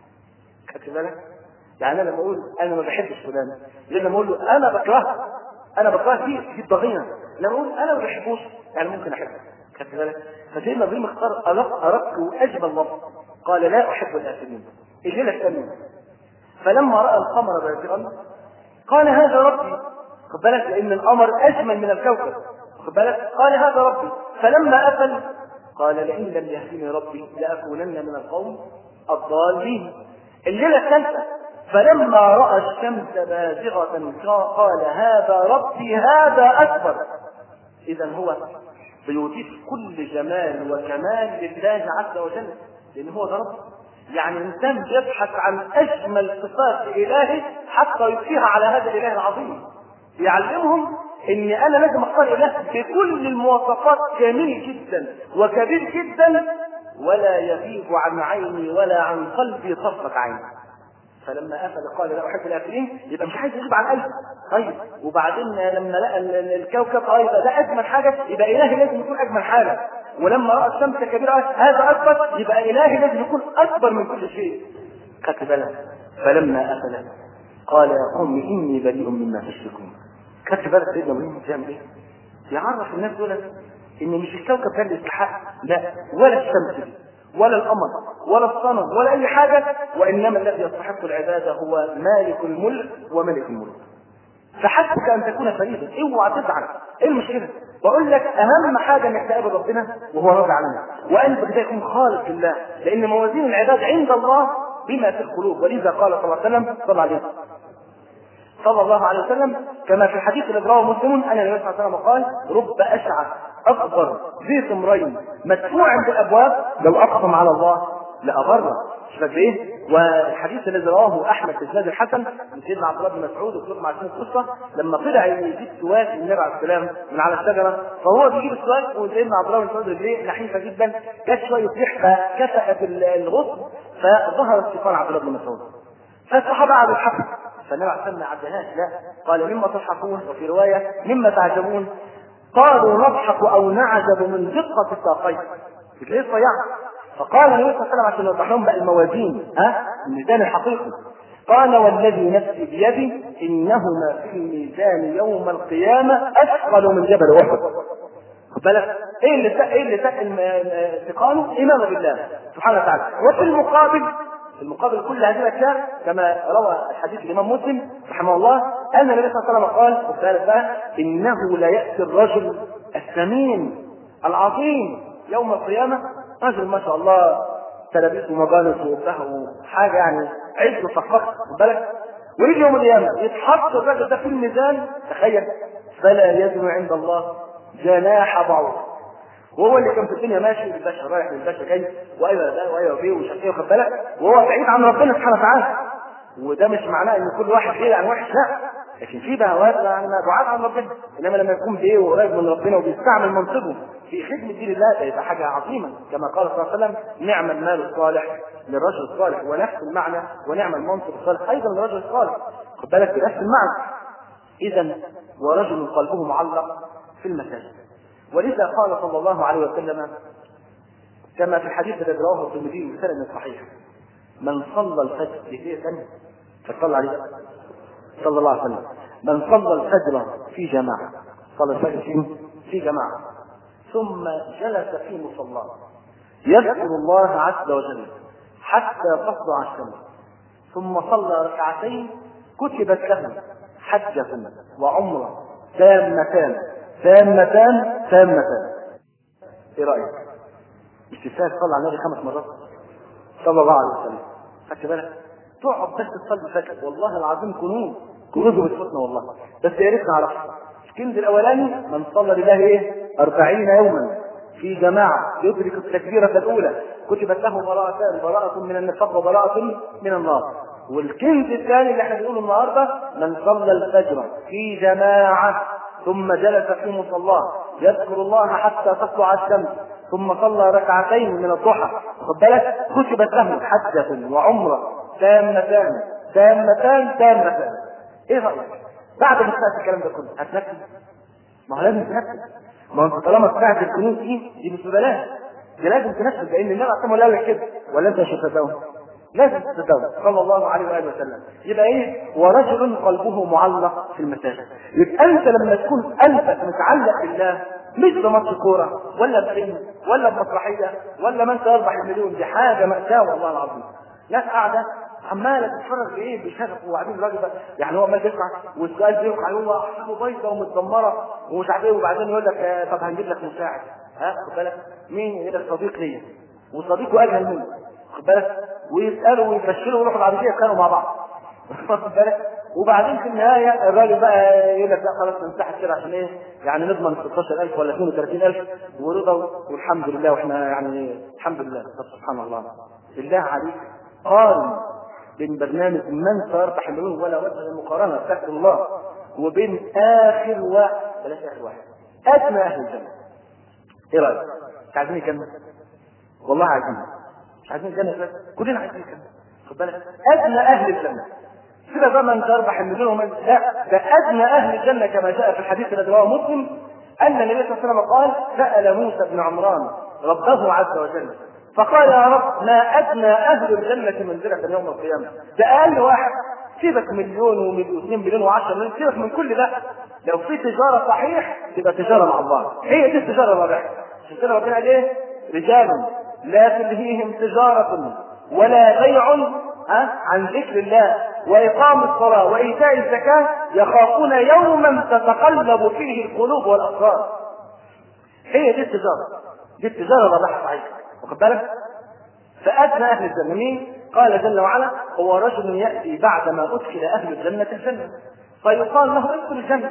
خدت بالك؟ يعني انا بقول انا ما بحبش فلان، لما اقول له انا بكرهه انا بكرهه دي دي الضغينه، لما اقول انا ما بحبوش يعني ممكن احبه. خدت بالك؟ فسيدنا ابراهيم اختار ارق ارق واجمل لفظ قال لا احب الافلين. الليله الثانيه فلما راى القمر بازغا قال هذا ربي خد بالك لان القمر اجمل من الكوكب خد بالك قال هذا ربي فلما افل قال لئن لم يهدني ربي لاكونن من القوم الضالين الليله الثالثه فلما راى الشمس بازغه قال هذا ربي هذا اكبر اذا هو بيضيف كل جمال وكمال لله عز وجل لان هو ده ربي يعني انسان بيبحث عن اجمل صفات الهه حتى يضفيها على هذا الاله العظيم يعلمهم ان انا لازم اختار اله بكل المواصفات جميل جدا وكبير جدا ولا يغيب عن عيني ولا عن قلبي طرفة عين فلما قفل قال لا احب الافلين يبقى مش عايز يغيب عن قلبي طيب وبعدين لما لقى الكوكب اه يبقى ده اجمل حاجه يبقى الهي لازم يكون اجمل حاجه ولما راى الشمس كبيره هذا اكبر يبقى الهي لازم يكون اكبر من كل شيء خدت بالك فلما افل قال يا قوم اني بريء مما تشركون خدت بالك سيدنا ابراهيم بيعمل ايه؟ يعرف الناس دول ان مش الكوكب كان يستحق لا ولا الشمس دي ولا القمر ولا الصنم ولا اي حاجه وانما الذي يستحق العباده هو مالك الملك وملك الملك فحسبك ان تكون فريدا اوعى تزعل ايه المشكله بقول لك اهم حاجه انك تقابل ربنا وهو راضي عنك وقلبك ده يكون خالص لله لان موازين العباد عند الله بما في القلوب ولذا قال صلى الله عليه وسلم صلى عليه صلى الله عليه وسلم كما في الحديث الذي رواه مسلم ان النبي صلى الله عليه وسلم قال رب اشعث اكبر ذي ثمرين مدفوع بالابواب لو اقسم على الله لابره مش فاكر ايه والحديث الذي رواه احمد في اسناد الحسن من سيدنا عبد الله بن مسعود وكلكم عارفين القصه لما طلع يجيب سواك النبي عليه السلام من على الشجره فهو بيجيب السواك وسيدنا عبد الله بن مسعود رجليه نحيفه جدا جت شويه ريح فكفأت الغصن فظهر استيقان عبد الله بن مسعود فالصحابه قعدوا يضحكوا فالنبي عليه السلام ما عدهاش لا قال مما تضحكون وفي روايه مما تعجبون قالوا نضحك او نعجب من دقه الساقين ليه صيعت فقال النبي صلى الله عليه وسلم عشان يوضح لهم بقى الموازين ها الميزان الحقيقي قال والذي نفسي بيدي انهما في الميزان يوم القيامه اثقل من جبل احد خد بالك ايه اللي تق... ايه اللي تقل ثقاله ايمانه بالله سبحانه وتعالى وفي المقابل في المقابل كل هذه الاشياء كما روى الحديث الامام مسلم رحمه الله ان النبي صلى الله عليه وسلم قال خد بقى انه لا ياتي الرجل الثمين العظيم يوم القيامه رجل ما شاء الله تلابيس ومجالس وبتاع حاجه يعني عز وصفقه خد بالك ويجي يوم القيامه يتحط الراجل ده في الميزان تخيل فلا يزن عند الله جناح بعوض وهو اللي كان في الدنيا ماشي بالباشا رايح بالباشا جاي وايوه ده وايوه فيه ومش عارف ايه واخد بالك وهو بعيد عن ربنا سبحانه وتعالى وده مش معناه ان كل واحد بعيد عن وحش لا لكن في بهوات يعني بعاد عن ربنا انما لما يكون بايه وقريب من ربنا وبيستعمل منصبه في خدمه دين الله ده يبقى حاجه عظيمه كما قال صلى الله عليه وسلم نعم المال الصالح للرجل الصالح ونفس المعنى ونعم المنصب الصالح ايضا للرجل الصالح خد بالك بنفس المعنى اذا ورجل قلبه معلق في المساجد ولذا قال صلى الله عليه وسلم كما في الحديث الذي رواه الترمذي بسند صحيح من صلى الفجر ليه ثانيه فصلى عليه صلى الله عليه وسلم من صلى الفجر في جماعه صلى الفجر في في جماعه ثم جلس في مصلاه يذكر الله عز وجل حتى تطلع الشمس ثم صلى ركعتين كتبت له حجة وعمرة تامتان تامتان تامتان ايه رأيك؟ مش كفاية تصلي على النبي خمس مرات صلى الله عليه وسلم خدت بالك؟ تقعد بس تصلي الفجر والله العظيم كنوز كنوز بتفوتنا والله بس يا ريت نعرفها الكنز الاولاني من صلى لله ايه؟ أربعين يوما في جماعة يدرك التكبيرة الأولى كتبت له براءتان براءة من النفاق وبراءة من النار والكنز الثاني اللي احنا بنقوله النهارده من صلى الفجر في جماعة ثم جلس في مصلاه يذكر الله حتى تطلع الشمس ثم صلى ركعتين من الضحى خد بالك كتبت له حجة وعمرة تامتان تامتان تامتان ايه رأيك؟ بعد ما سمعت الكلام ده كله هتنفذ؟ ما هو لازم تنفذ ما انت طالما سمعت الكنوز دي دي مش ببلاش دي لازم تنفذ لان النبي عليه الصلاه والسلام كده ولا انت مش هتصدقه لازم تصدقه صلى الله عليه واله وسلم يبقى ايه ورجل قلبه معلق في المساجد يبقى انت لما تكون قلبك متعلق بالله مش بماتش كوره ولا بفيلم ولا بمسرحيه ولا من سيربح المليون دي حاجه ماساه والله العظيم ناس قاعده عماله تتفرج بايه بشغف وبعدين الراجل ده يعني هو عمال يسمع والسؤال بيوقع هو احسابه بايظه ومتدمره ومش عارف ايه وبعدين يقول لك آه، طب هنجيب لك مساعد ها خد بالك مين يقول لك صديق ليا وصديقه اجهل منه خد بالك ويسالوا ويفشلوا ويروحوا بعد كده يتخانقوا مع بعض واخد بالك وبعدين في النهايه الراجل بقى يقول لك لا خلاص نمسحها كده عشان ايه يعني نضمن 16000 ولا 32000 ورضا والحمد لله واحنا يعني الحمد لله طب سبحان الله بالله عليك قارن بين برنامج من سيربح المليون ولا وجه للمقارنه استغفر الله وبين اخر واحد بلاش اخر واحد ادنى اهل الجنه ايه رايك؟ مش عايزين يكمل والله عايزين مش عايزين الجنه بس كلنا عايزين الجنه خد بالك ادنى اهل الجنه كده ده من تربح المليون ومن لا ده ادنى اهل الجنه كما جاء في الحديث الذي رواه مسلم ان النبي صلى الله عليه وسلم قال سال موسى بن عمران ربه عز وجل فقال يا رب ما ادنى اهل الجنه منزله يوم القيامه ده اقل واحد سيبك مليون واثنين مليون و10 مليون سيبك من كل ده لو في تجاره صحيح تبقى تجاره مع الله هي دي التجاره الرابحه عشان كده ربنا قال ايه رجال لا تلهيهم تجاره ولا بيع ها عن ذكر الله واقام الصلاه وايتاء الزكاه يخافون يوما تتقلب فيه القلوب والابصار هي دي التجاره دي التجاره الرابحه صحيح واخد بالك فادنى اهل الجنه مين؟ قال جل وعلا هو رجل ياتي بعدما ادخل اهل الجنه الجنه فيقال له ادخل الجنه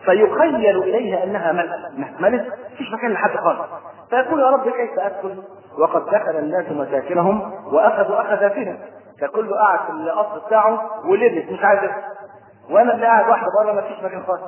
فيخيل اليه انها ملأ ملأ مفيش مكان لحد خالص فيقول يا رب كيف ادخل وقد دخل الناس مساكنهم واخذوا اخذاتهم فكله قاعد في القصر بتاعه ولبس مش عايز يدخل وانا اللي قاعد واحده بره مفيش مكان خالص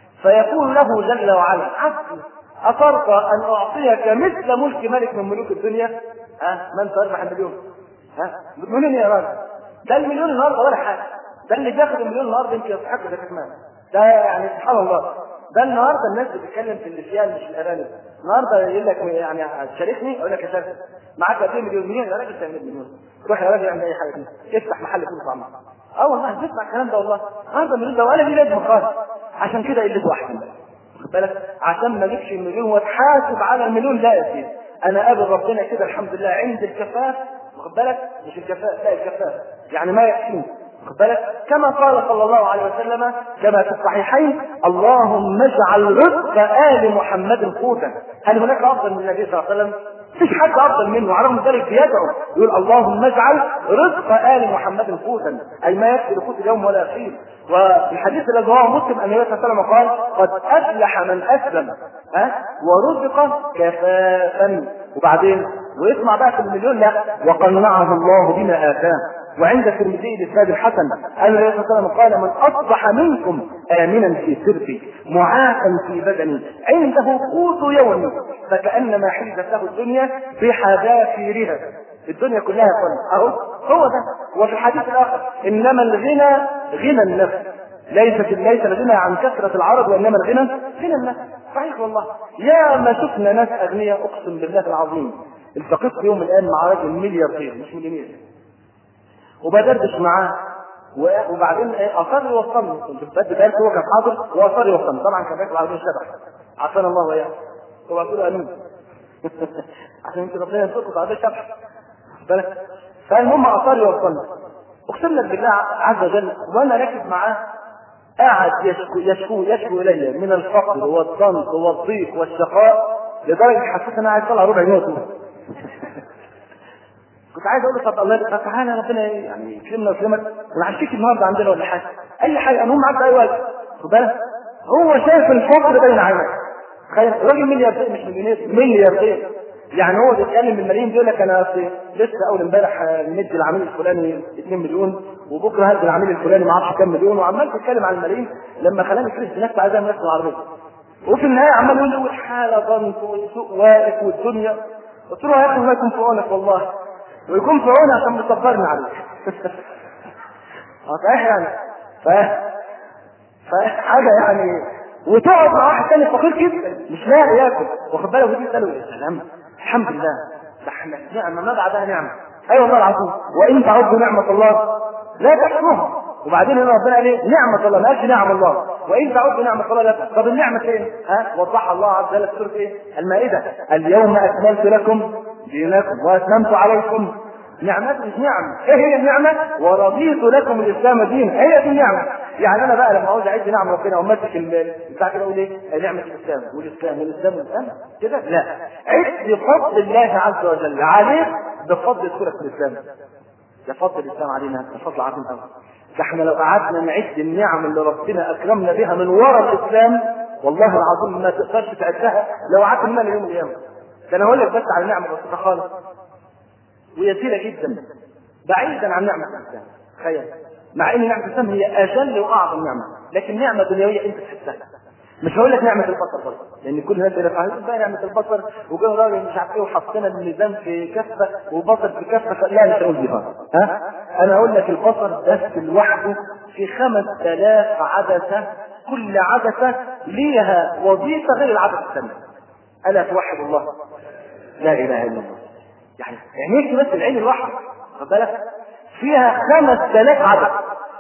فيقول له جل وعلا عبدي أترضى أن أعطيك مثل ملك ملك من ملوك الدنيا؟ ها؟ من تربح المليون؟ ها؟ منين يا راجل؟ ده المليون النهارده ولا حاجة، ده اللي بياخد المليون النهارده يمكن يستحق زكاة مال. ده يعني سبحان الله، ده النهارده الناس بتتكلم في النسيان مش الأرانب. النهارده يقول لك يعني تشاركني؟ أقول لك يا شارك. معاك قد ايه مليون؟ مليون يا راجل تعمل مليون. روح يا راجل اعمل أي حاجة دي. افتح محل فول طعمها. اه والله بسمع الكلام ده والله. النهارده المليون ده ولا ليه لازمة خالص. عشان كده قلته أحسن بقى. واخد بالك عشان ما اجيبش المليون واتحاسب على المليون لا يا سيدي انا قابل ربنا كده الحمد لله عند الكفاف واخد بالك مش الكفاف لا الكفاف يعني ما يكفيني واخد بالك كما قال صلى الله عليه وسلم كما في الصحيحين اللهم اجعل رزق ال محمد قوتا هل هناك افضل من النبي صلى الله عليه وسلم مفيش حد افضل منه على رغم ذلك بيدعو يقول اللهم اجعل رزق ال محمد قوتا اي ما يكفي لقوت اليوم ولا يخير وفي الحديث الذي رواه مسلم ان النبي صلى الله عليه وسلم قال قد افلح من اسلم ها ورزق كفافا وبعدين ويسمع بقى في المليون لا وقنعه الله بما اتاه وعند الترمذي باسناد الحسن ان النبي صلى الله عليه وسلم قال من اصبح منكم امنا في سربه معافا في بدنه عنده قوت يومه فكانما حيزت له الدنيا بحذافيرها الدنيا كلها كل اهو هو ده وفي الحديث الاخر انما الغنى غنى النفس ليس ليس الغنى عن كثرة العرض وانما الغنى غنى النفس صحيح والله يا ما شفنا ناس اغنياء اقسم بالله العظيم التقيت في يوم من الايام مع راجل ملياردير مش مليونير وبدردش معاه وبعدين ايه اصر يوصلني كنت بدي بالك هو كان حاضر واصر يوصلني طبعا كان راكب العربيه شبح عافانا الله واياه هو بقول امين عشان انت ربنا يرزقك العربيه شبح بالك فالمهم اصر يوصلني اقسم لك بالله عز وجل وانا راكب معاه قاعد يشكو يشكو يشكو الي من الفقر والضنك والضيق والشقاء لدرجه حسيت ان انا عايز اطلع ربع جنيه كنت عايز اقول له طب الله طب تعالى ربنا يعني يكرمنا ويكرمك ونعشيك النهارده عندنا ولا حاجه اي حاجه المهم معاك اي وقت خد بالك هو شايف الفقر بين عينك تخيل راجل ملياردير مش مليونير ملياردير يعني هو بيتكلم بالملايين بيقول لك انا في لسه اول امبارح مدي العميل الفلاني 2 مليون وبكره هدي العميل الفلاني ما اعرفش كام مليون وعمال تتكلم عن الملايين لما خلاني فريش بنفسي عايز اعمل العربيه وفي النهايه عمال يقول لي والحاله ضنك والسوق واقف والدنيا قلت له يا اخي الله يكون في عونك والله ويكون في عوني عشان بيصبرني عليك اه صحيح يعني ف فحاجه يعني وتقعد مع واحد تاني فقير جدا مش لاقي ياكل واخد بالك ودي تساله يا سلام الحمد لله ده احنا في نعمه ما بعدها نعمه اي أيوة والله العظيم وان تعدوا نعمه الله لا تحصوها وبعدين هنا ربنا قال ايه نعمه الله ما قالش نعم الله وان تعدوا نعمه الله لا تحصوها طب النعمه فين ها وضحها الله عز وجل في سوره ايه المائده اليوم اكملت لكم دينكم واتممت عليكم نعمات مش نعم ايه هي النعمة ورضيت لكم الاسلام دينا هي دي النعمة يعني انا بقى لما عاوز اعد نعم ربنا ومسك بتاع كده اقول ايه نعمة الاسلام والاسلام والاسلام والاسلام كده لا عد بفضل الله عز وجل عليك بفضل دخولك في الاسلام ده فضل الاسلام علينا ده فضل عظيم قوي ده احنا لو قعدنا نعد النعم اللي ربنا اكرمنا بها من وراء الاسلام والله العظيم ما تقدرش تعدها لو قعدت منها ليوم القيامه ده انا هقول لك بس على النعمه البسيطه خالص ويسيرة جدا بعيدا عن نعمة الإسلام تخيل مع ان نعمة الإسلام هي أجل وأعظم نعمة لكن نعمة دنيوية أنت تحسها مش هقول لك نعمة البصر برضه لأن كل الناس اللي فاهمين بقى نعمة البصر وجاي راجل مش عارف إيه وحطينا الميزان في كفة وبصر في كفة لا مش هقول دي ها أنا أقول لك البصر بس لوحده في 5000 عدسة كل عدسة ليها وظيفة غير العدسة الثانية ألا توحد الله لا إله إلا الله يعني عينيك بس العين الواحدة خد بالك فيها خمس آلاف عدد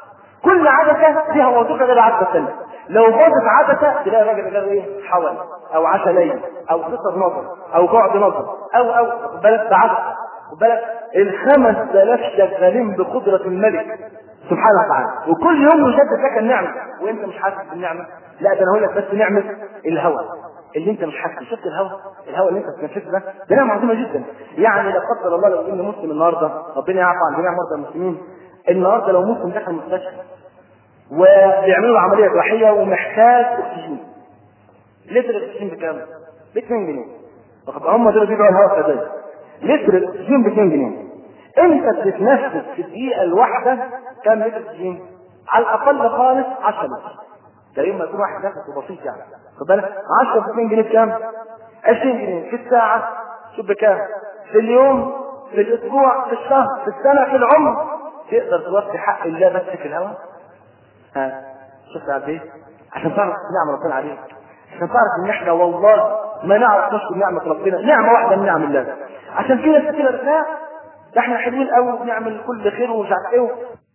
كل عدسه ليها وظيفه غير العدسه الثانيه لو باظت عدسه تلاقي الراجل ده ايه حول او عسلين او قصر نظر او بعد نظر او او خد بالك بعدس خد بالك الخمس آلاف شغالين بقدره الملك سبحانه وتعالى وكل يوم يجدد لك النعمه وانت مش حاسس بالنعمه لا ده انا هقول لك بس نعمه الهوى اللي انت مش حاسس شفت الهوى الهوى اللي انت بتنفسه ده ده نعمه عظيمه جدا يعني لا قدر الله لو ان مسلم النهارده ربنا يعفو عن جميع مرضى المسلمين النهارده لو مسلم دخل المستشفى وبيعملوا له عمليه جراحيه ومحتاج اكسجين لتر الاكسجين بكام؟ ب 2 جنيه واخد هم دول بيبيعوا الهواء كذلك لتر الاكسجين ب 2 جنيه انت بتتنفس في الدقيقه الواحده كام لتر اكسجين؟ على الاقل خالص 10 لتر ده يوم ما يكون واحد نفسه بسيط يعني خد بالك 10 في 2 جنيه بكام؟ 20 جنيه في الساعه شوف بكام؟ في اليوم في الاسبوع في الشهر في السنه في العمر تقدر توفي حق الله بس في الهواء؟ ها شفت قد ايه؟ عشان تعرف نعمه ربنا عليك عشان تعرف ان احنا والله ما نعرف نشكر نعمه ربنا نعمه واحده من نعم الله عشان في ناس كتير لا ده احنا حلوين قوي بنعمل كل خير ومش عارف ايه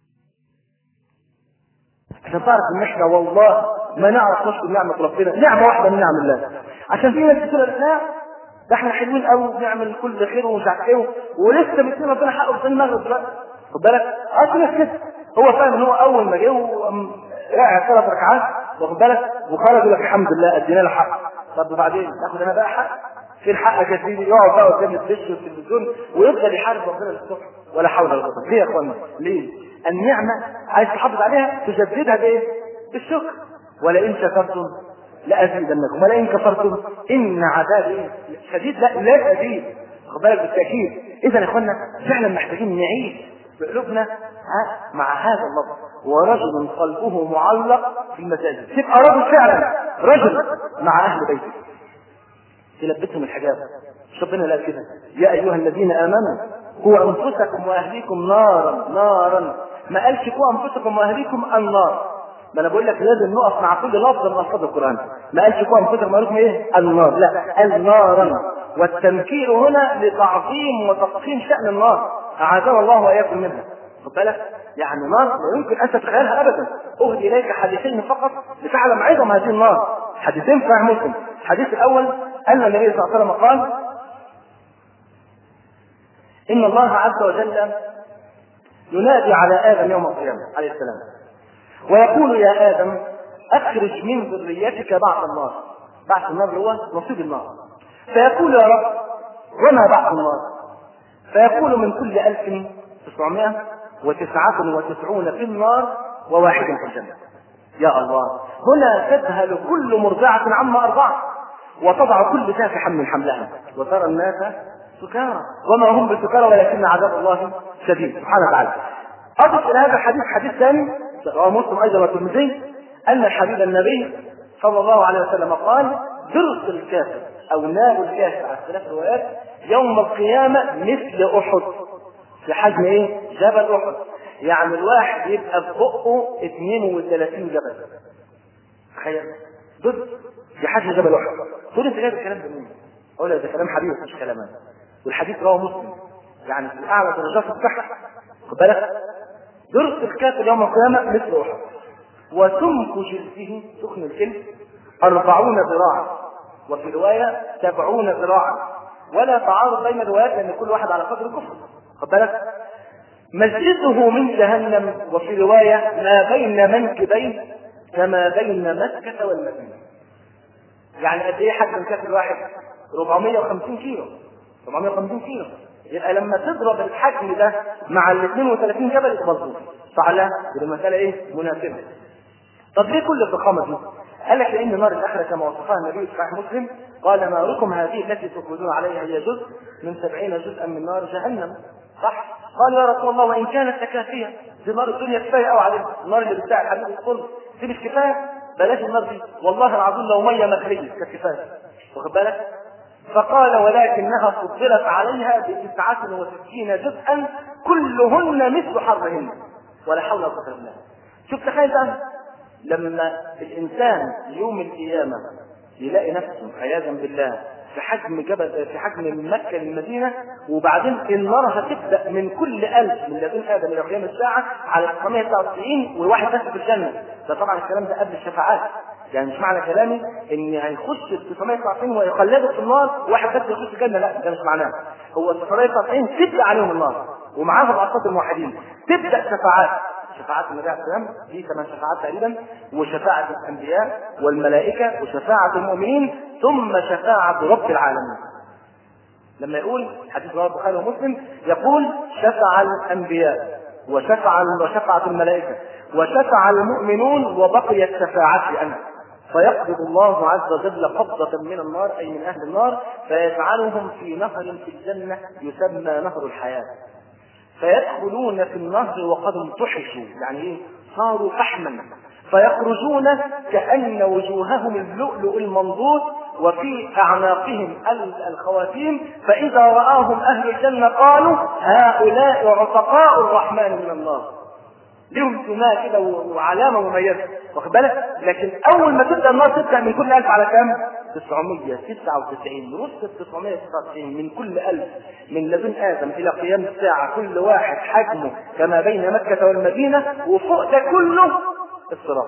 عشان تعرف ان احنا والله ما نعرف نشكر نعمه ربنا نعمه واحده من نعم الله عشان في ناس كتير لا ده احنا حلوين قوي بنعمل كل خير ومش عارف ايه ولسه بيدينا ربنا حقه في المغرب دلوقتي خد بالك اه في ناس كده هو فاهم ان هو اول ما جه راجع ثلاث ركعات واخد بالك وخرج يقول لك الحمد لله ادينا له حق طب وبعدين ناخد انا بقى حق فين حقك يا سيدي يقعد بقى قدام الدش والتلفزيون ويفضل يحارب ربنا للصبح ولا حول ولا قوه ليه يا اخوانا ليه النعمه عايز تحافظ عليها تجددها بايه بالشكر ولئن شكرتم لازيدنكم ولئن كفرتم ان عذابي شديد لا لا شديد خد بالك بالتاكيد اذا يا اخوانا فعلا محتاجين نعيش بقلوبنا مع هذا اللفظ ورجل قلبه معلق في المساجد تبقى رجل فعلا رجل مع اهل بيته تلبسهم الحجاب مش ربنا قال كده يا ايها الذين امنوا قوا انفسكم واهليكم نارا نارا ما قالش قوا انفسكم واهليكم النار ما انا بقول لك لازم نقف مع كل لفظ من الفاظ القران ما قالش قوا انفسكم واهليكم ايه النار لا قال نارا والتنكير هنا لتعظيم وتفخيم شان النار اعاذنا الله واياكم منها خد بالك يعني نار لا يمكن ان تتخيلها ابدا اهدي اليك حديثين فقط لتعلم عظم هذه النار حديثين في مسلم الحديث الاول ان النبي صلى الله عليه وسلم قال ان الله عز وجل ينادي على ادم يوم القيامه عليه السلام ويقول يا ادم اخرج من ذريتك بعث النار بعث النار هو نصيب النار فيقول يا رب وما بعث النار فيقول من كل ألف تسعمائة وتسعة وتسعون في النار وواحد في الجنة يا الله هنا تذهل كل مرضعة عما أرضعت وتضع كل ذات حمل حملها وترى الناس سكارى وما هم بسكارى ولكن عذاب الله شديد سبحانه وتعالى أضف إلى هذا الحديث حديث ثاني رواه مسلم أيضا والترمذي أن الحبيب النبي صلى الله عليه وسلم قال درس الكافر أو نار الكافر على ثلاث روايات يوم القيامة مثل أحد في حجم إيه؟ جبل أحد يعني الواحد يبقى في بقه 32 جبل تخيل ضد في حجم جبل أحد تقول أنت جايب الكلام ده منين؟ أقول لك ده كلام حبيبي مش كلام أنا والحديث رواه مسلم يعني في أعلى درجات الصحة خد بالك درس الكافر يوم القيامة مثل أحد وسمك جلده سخن الجلد أربعون ذراعا وفي رواية سبعون ذراعا ولا تعارض بين الروايات لأن كل واحد على قدر الكفر خد بالك مسجده من جهنم وفي رواية ما بين منكبين كما بين مكة والمدينة يعني قد ايه حجم الكافر الواحد 450 كيلو 450 كيلو يبقى لما تضرب الحجم ده مع ال 32 جبل يبقى مظبوط فعلا يبقى المسألة ايه مناسبة طب ليه كل الضخامة دي؟ قال لك لان نار الاخره كما وصفها النبي في صحيح مسلم قال ناركم هذه التي تخرجون عليها هي جزء من سبعين جزءا من نار جهنم صح؟ قال يا رسول الله وان كانت تكافيه دي نار الدنيا كفايه قوي عليها النار اللي بتاع الحديد الكل دي مش كفايه بلاش النار دي والله العظيم لو ميه مخرجه كانت كفايه واخد بالك؟ فقال ولكنها فضلت عليها بتسعة وستين جزءا كلهن مثل حرهن ولا حول ولا قوة الا بالله شوف تخيل بقى لما الانسان يوم القيامه يلاقي نفسه عياذا بالله في حجم جبل في حجم مكه للمدينه وبعدين النار هتبدا من كل ألف من لدن ادم الى قيام الساعه على 999 وواحد بس في الجنه ده طبعا الكلام ده قبل الشفاعات يعني مش معنى كلامي ان هيخش ال 999 ويخلدوا في النار واحد بس يخش الجنه لا ده مش معناه هو ال 999 تبدا عليهم النار ومعاهم اصوات الموحدين تبدا شفاعات شفاعات النبي عليه السلام في ثمان شفاعات تقريبا وشفاعة الأنبياء والملائكة وشفاعة المؤمنين ثم شفاعة رب العالمين لما يقول حديث رواه البخاري ومسلم يقول شفع الأنبياء وشفع وشفعت الملائكة وشفع المؤمنون وبقيت شفاعتي أنا فيقبض الله عز وجل قبضة من النار أي من أهل النار فيجعلهم في نهر في الجنة يسمى نهر الحياة فيدخلون في النهر وقد انتحشوا يعني ايه صاروا فحما فيخرجون كأن وجوههم اللؤلؤ المنضود وفي أعناقهم الخواتيم فإذا رآهم أهل الجنة قالوا هؤلاء عتقاء الرحمن من النار لهم سماء كده وعلامة مميزة واخد بالك لكن أول ما تبدأ النار تبدأ من كل ألف على كام؟ 999 نص ال 999 من كل ألف من لدن آدم إلى قيام الساعة كل واحد حجمه كما بين مكة والمدينة وفوق ده كله الصراط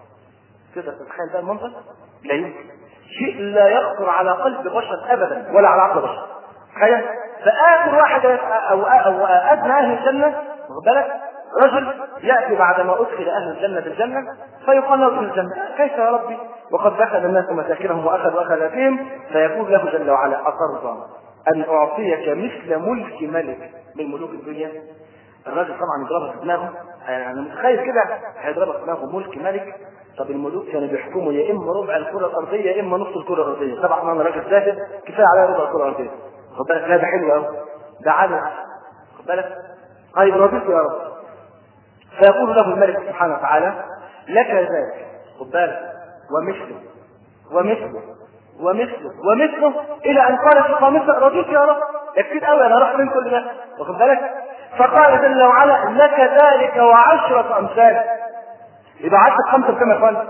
كده تتخيل بقى المنظر؟ لا يمكن شيء لا يخطر على قلب بشر أبدا ولا على عقل بشر تخيل فآخر واحد أو أو أدنى أهل الجنة واخد بالك رجل يأتي بعدما أدخل أهل الجنة الجنة فيقال له في الجنة كيف يا ربي وقد دخل الناس مساكنهم وأخذوا أخذاتهم فيقول له جل وعلا أترضى أن أعطيك مثل ملك ملك من ملوك الدنيا الراجل طبعا يضربها في دماغه يعني متخيل كده هيضربها في دماغه ملك ملك طب الملوك كانوا بيحكموا يا اما ربع الكره الارضيه يا اما نص الكره الارضيه طبعا انا راجل زاهد كفايه عليا ربع الكره الارضيه خد بالك لا ده حلو قوي ده عالي خد بالك طيب رضيت يا رب فيقول له الملك سبحانه وتعالى لك ذلك خد بالك ومثله ومثله ومثله ومثله الى ان قال في خامسه رضيت يا رب ده كتير قوي انا راح من كل ده واخد بالك فقال جل وعلا لك ذلك وعشرة امثال يبقى عدت خمسة بكم يا اخوان؟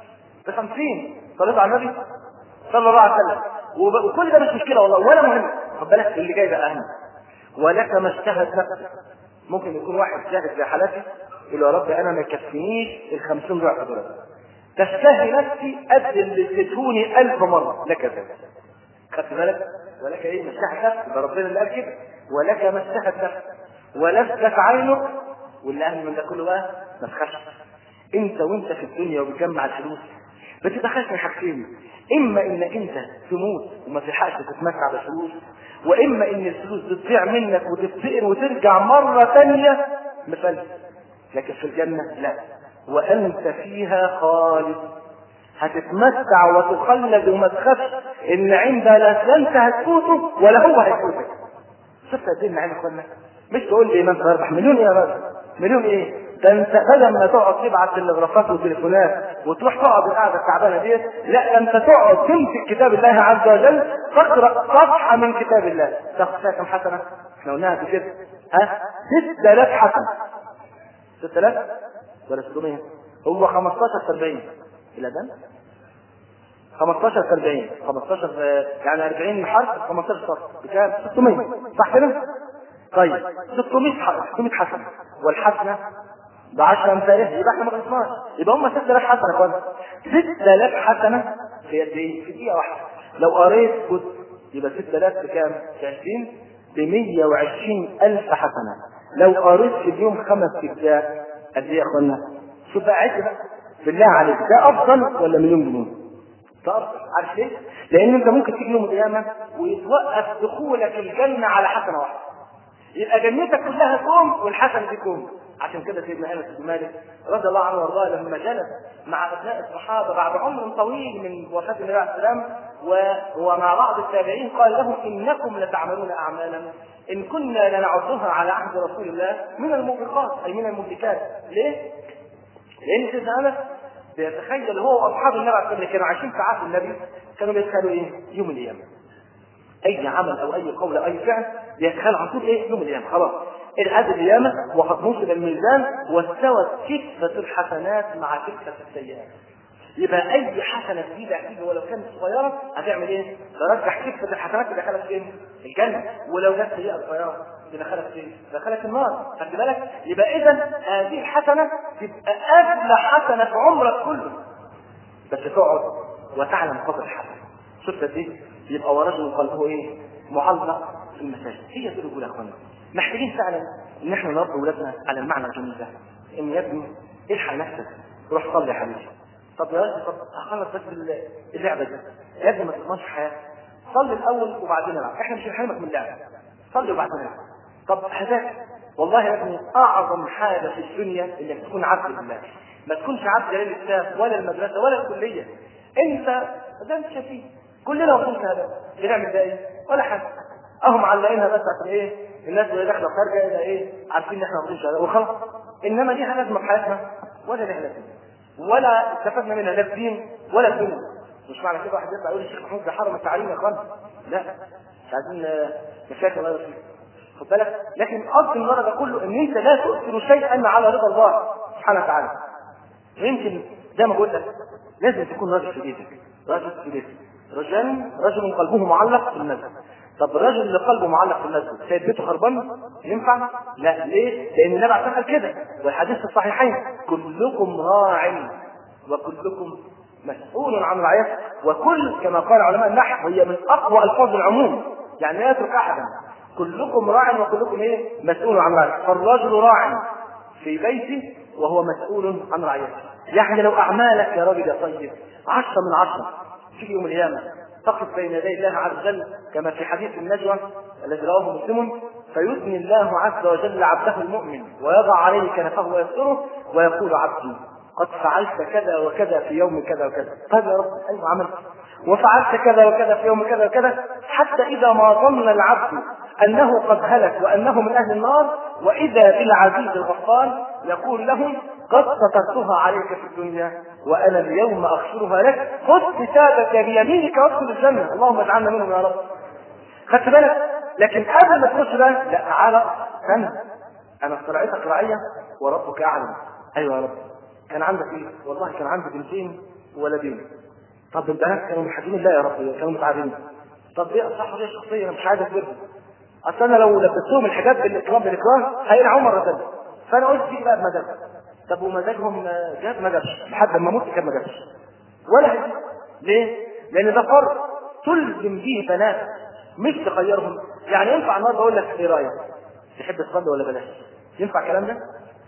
بخمسين صليت على النبي صلى الله عليه وسلم وكل ده مش مشكلة والله ولا مهم خد بالك اللي جاي بقى اهم ولك ما اشتهت نفسك ممكن يكون واحد جاهز زي حالتي يقول يا رب انا ما يكفينيش ال 50 ضعف دول تشتهي نفسي قد اللي اديتهوني 1000 مره لك ذلك خدت بالك ولك ايه ما اشتهت نفسك ده ربنا اللي قال كده ولك ما اشتهت نفسك ولذت عينك واللي اهم من ده كله بقى ما تخافش انت وانت في الدنيا وبتجمع الفلوس بتتخيل من حاجتين اما ان انت تموت وما تلحقش تتمتع بالفلوس واما ان الفلوس بتضيع منك وتفتقر وترجع مره ثانيه مفلس لكن في الجنه لا وانت فيها خالد هتتمتع وتخلد وما تخافش ان عندها لا انت هتفوته ولا هو هيفوتك شفت قد ايه النعيم يا اخوانا مش تقول لي ما انت هربح مليون ايه يا راجل مليون ايه ده انت بدل ما تقعد تبعت تلغرافات وتليفونات وتروح تقعد القعده التعبانه ديت لا انت تقعد تمسك كتاب الله عز وجل تقرا صفحه من كتاب الله تاخد فيها كم حسنه؟ احنا قلناها في كده ها 6000 حسنه 6000 ولا 600 هو 15 70 الى ده 15 40 15 يعني 40 حرف 15 سطر بكام 600 صح كده طيب 600 حرف 600 حسنه والحسنه ب 10 امثالها يبقى احنا ما غلطناش يبقى هم 6000 حسنه يا اخوانا 6000 حسنه في قد ايه؟ في دقيقه واحده لو قريت جزء يبقى 6000 بكام؟ في 20 ب 120000 حسنه لو قريت في اليوم خمس اجزاء قد ايه يا اخوانا؟ شوف بقى عد بقى بالله عليك ده افضل ولا مليون جنيه؟ ده افضل عارف ليه؟ لان انت ممكن تيجي يوم القيامه ويتوقف دخولك الجنه على حسنه واحده يبقى جنتك كلها كوم والحسن دي كوم عشان كده سيدنا انس بن مالك رضي الله عنه وارضاه لما جلس مع ابناء الصحابه بعد عمر طويل من وفاه النبي عليه السلام ومع بعض التابعين قال لهم انكم لتعملون اعمالا ان كنا لنعدها على عهد رسول الله من الموبقات اي من المهلكات ليه؟ لان سيدنا انس بيتخيل هو واصحاب النبي عليه السلام كانوا عايشين في عهد النبي كانوا بيتخيلوا ايه؟ يوم القيامه اي عمل او اي قول او اي فعل بيتخيل على طول ايه؟ يوم القيامه خلاص العهد القيامه وقد نصب الميزان واستوت كفه الحسنات مع كفه السيئات يبقى اي حسنه جديده هتيجي ولو كانت صغيره هتعمل ايه؟ ترجح كفه الحسنات اللي دخلت فين؟ الجنه ولو كانت سيئه صغيره دخلت فين؟ دخلت النار خدت بالك؟ يبقى اذا هذه الحسنه تبقى اغلى حسنه في عمرك كله بس تقعد وتعلم قدر الحسنه شفت دي؟ يبقى ورجل قلبه ايه؟ معلق في المساجد هي دي الرجوله يا اخوانا محتاجين فعلا ان احنا نربي اولادنا على المعنى الجميل ده ان يا ابني الحق نفسك روح صلي يا حبيبي طب يا راجل طب اخلص بس اللعبه دي يا ابني ما تضمنش حياتك صلي الاول وبعدين العب احنا مش هنحرمك من اللعب صلي وبعدين العب طب هذاك والله يا ابني اعظم حاجه في الدنيا انك تكون عبد لله ما تكونش عبد للكتاب ولا المدرسه ولا الكليه انت ده انت شايفين كلنا واخدين شهادات بنعمل ده ايه ولا حاجه اهو معلقينها بس عشان ايه الناس اللي داخله خارجه الى ايه عارفين ان احنا واخدين شهادات وخلاص انما ليها لازمه في حياتنا ولا ليها لازمه ولا استفدنا منها لا الدين ولا الدنيا مش معنى كده واحد يطلع يقول الشيخ محمود ده حرم التعليم يا اخوان لا مش عايزين مشاكل الله يرضيك خد بالك لكن اصل المرة ده كله ان انت لا تؤثر شيئا على رضا الله سبحانه وتعالى ويمكن زي ما قلت لك لازم تكون راجل في بيتك راجل في بيتك رجل رجل قلبه معلق في المسجد طب الراجل اللي قلبه معلق في المسجد سايب بيته خربان ينفع؟ لا ليه؟ لان النبي عليه قال كده والحديث في الصحيحين كلكم راع وكلكم مسؤول عن رعيته وكل كما قال علماء النحو هي من اقوى الفاظ العموم يعني لا يترك احدا كلكم راع وكلكم ايه؟ مسؤول عن رعيته فالرجل راع في بيته وهو مسؤول عن رعيته يعني لو اعمالك يا راجل يا طيب عشرة من عشرة في يوم القيامه تقف بين يدي الله عز وجل كما في حديث النجوى الذي رواه مسلم فيثني الله عز وجل عبده المؤمن ويضع عليه كنفه ويستره ويقول عبدي قد فعلت كذا وكذا في يوم كذا وكذا طيب يا رب ايوه عملت وفعلت كذا وكذا في يوم كذا وكذا حتى اذا ما ظن العبد انه قد هلك وانه من اهل النار واذا بالعزيز الغفار يقول له قد سترتها عليك في الدنيا وانا اليوم اغفرها لك خذ كتابك بيمينك وادخل الجنه اللهم اجعلنا منهم يا رب خدت بالك لكن قبل ما تخش ده لا تعالى استنى انا اخترعتك رعيه وربك اعلم ايوه يا رب كان عندك ايه؟ والله كان عندي بنتين وولدين طب البنات كانوا محجين الله يا رب كانوا متعبين طب دي صح دي شخصيه انا مش عايز اكبرهم اصل انا لو لبستهم الحجاب بالاكرام بالاكراه هيقلعوا مره ثانيه فانا قلت دي بقى بمزاج طب ومزاجهم جاب ما جابش لحد ما اموت كان ما جابش ولا هيجي ليه؟ لان ده فرض تلزم به بنات مش تغيرهم يعني ينفع النهارده اقول لك ايه رايك؟ تحب تصلي ولا بلاش؟ ينفع الكلام ده؟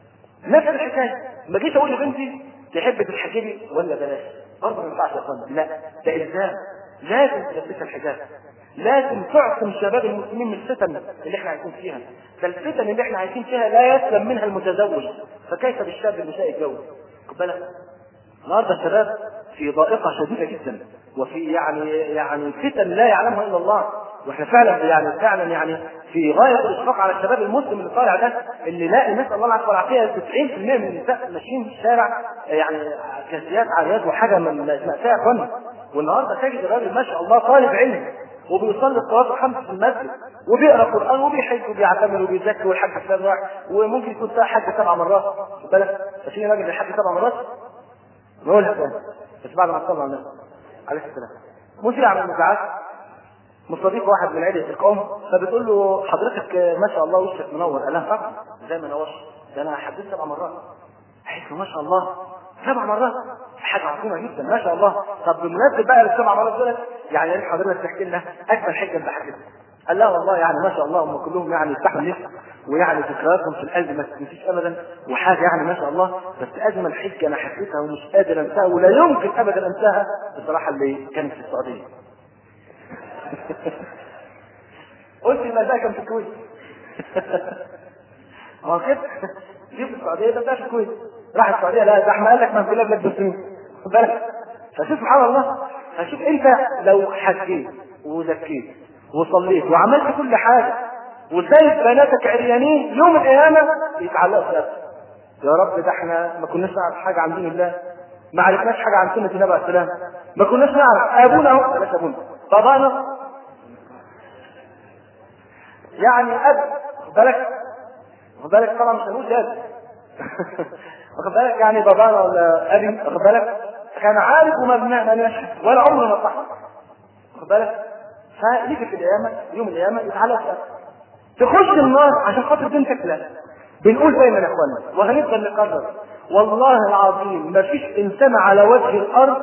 نفس الحكايه ما جيش اقول لبنتي تحب تتحجبي ولا بلاش؟ برضه ما ينفعش يا اخوانا لا ده الزام لازم تلبسها الحجاب لازم تعصم شباب المسلمين من الفتن اللي احنا عايشين فيها ده الفتن اللي احنا عايشين فيها لا يسلم منها المتزوج فكيف بالشاب اللي مش يتجوز خد بالك النهارده الشباب في ضائقه شديده جدا وفي يعني يعني فتن لا يعلمها الا الله واحنا فعلا يعني فعلا يعني في غايه الاشفاق على الشباب المسلم اللي طالع ده اللي لاقي نسال الله العافيه والعافيه 90% من النساء ماشيين في الشارع يعني كاسيات عاريات وحاجه من مأساة يا اخوانا والنهارده تجد الراجل ما شاء الله طالب علم وبيصلي الصلاه الخمس في المسجد وبيقرا قران وبيحج وبيعتمر وبيزكي والحج سبع وممكن يكون حج سبع مرات خد بالك في راجل بيحج سبع مرات نقولها تاني بس بعد ما صلى على النبي عليه السلام مسرع من المزاعات مستضيف واحد من عيلة القوم فبتقول له حضرتك ما شاء الله وشك منور قال لها طبعا زي ما نورش ده انا حددت سبع مرات قالت له ما شاء الله سبع مرات حاجه عظيمه جدا ما شاء الله طب بمناسبه بقى السبع مرات دول يعني يا ريت حضرتك تحكي لنا اجمل حجه انت حكيتها قال لا والله يعني ما شاء الله هم كلهم يعني يفتحوا النفس ويعني ذكرياتهم في القلب ما تنسيش ابدا وحاجه يعني ما شاء الله بس اجمل حجه انا حكيتها ومش قادر انساها ولا يمكن ابدا انساها بصراحه اللي كانت في السعوديه قلت ما ده كان في الكويت ما هو كده جيب السعوديه ده ده في الكويت راح السعوديه لا ده احنا قال لك ما في لك بسنين خد بالك فشوف سبحان الله فشوف انت لو حجيت وزكيت وصليت وعملت كل حاجه وسايب بناتك عريانين يوم القيامه يتعلقوا في يا رب ده احنا ما كناش نعرف حاجه عن دين الله ما عرفناش حاجه عن سنه النبي عليه السلام ما كناش نعرف ابونا اهو بلاش ابونا بابانا يعني اب واخد بالك واخد بالك طبعا مش هنقول جاد واخد بالك يعني بابانا ولا ابي واخد بالك كان عارف وما ما نشأ ولا عمره ما صح واخد بالك فيجي في القيامه يوم القيامه يتعلق تخش النار عشان خاطر بنتك لا بنقول دايما يا اخوانا وهنفضل نكرر والله العظيم ما فيش انسان على وجه الارض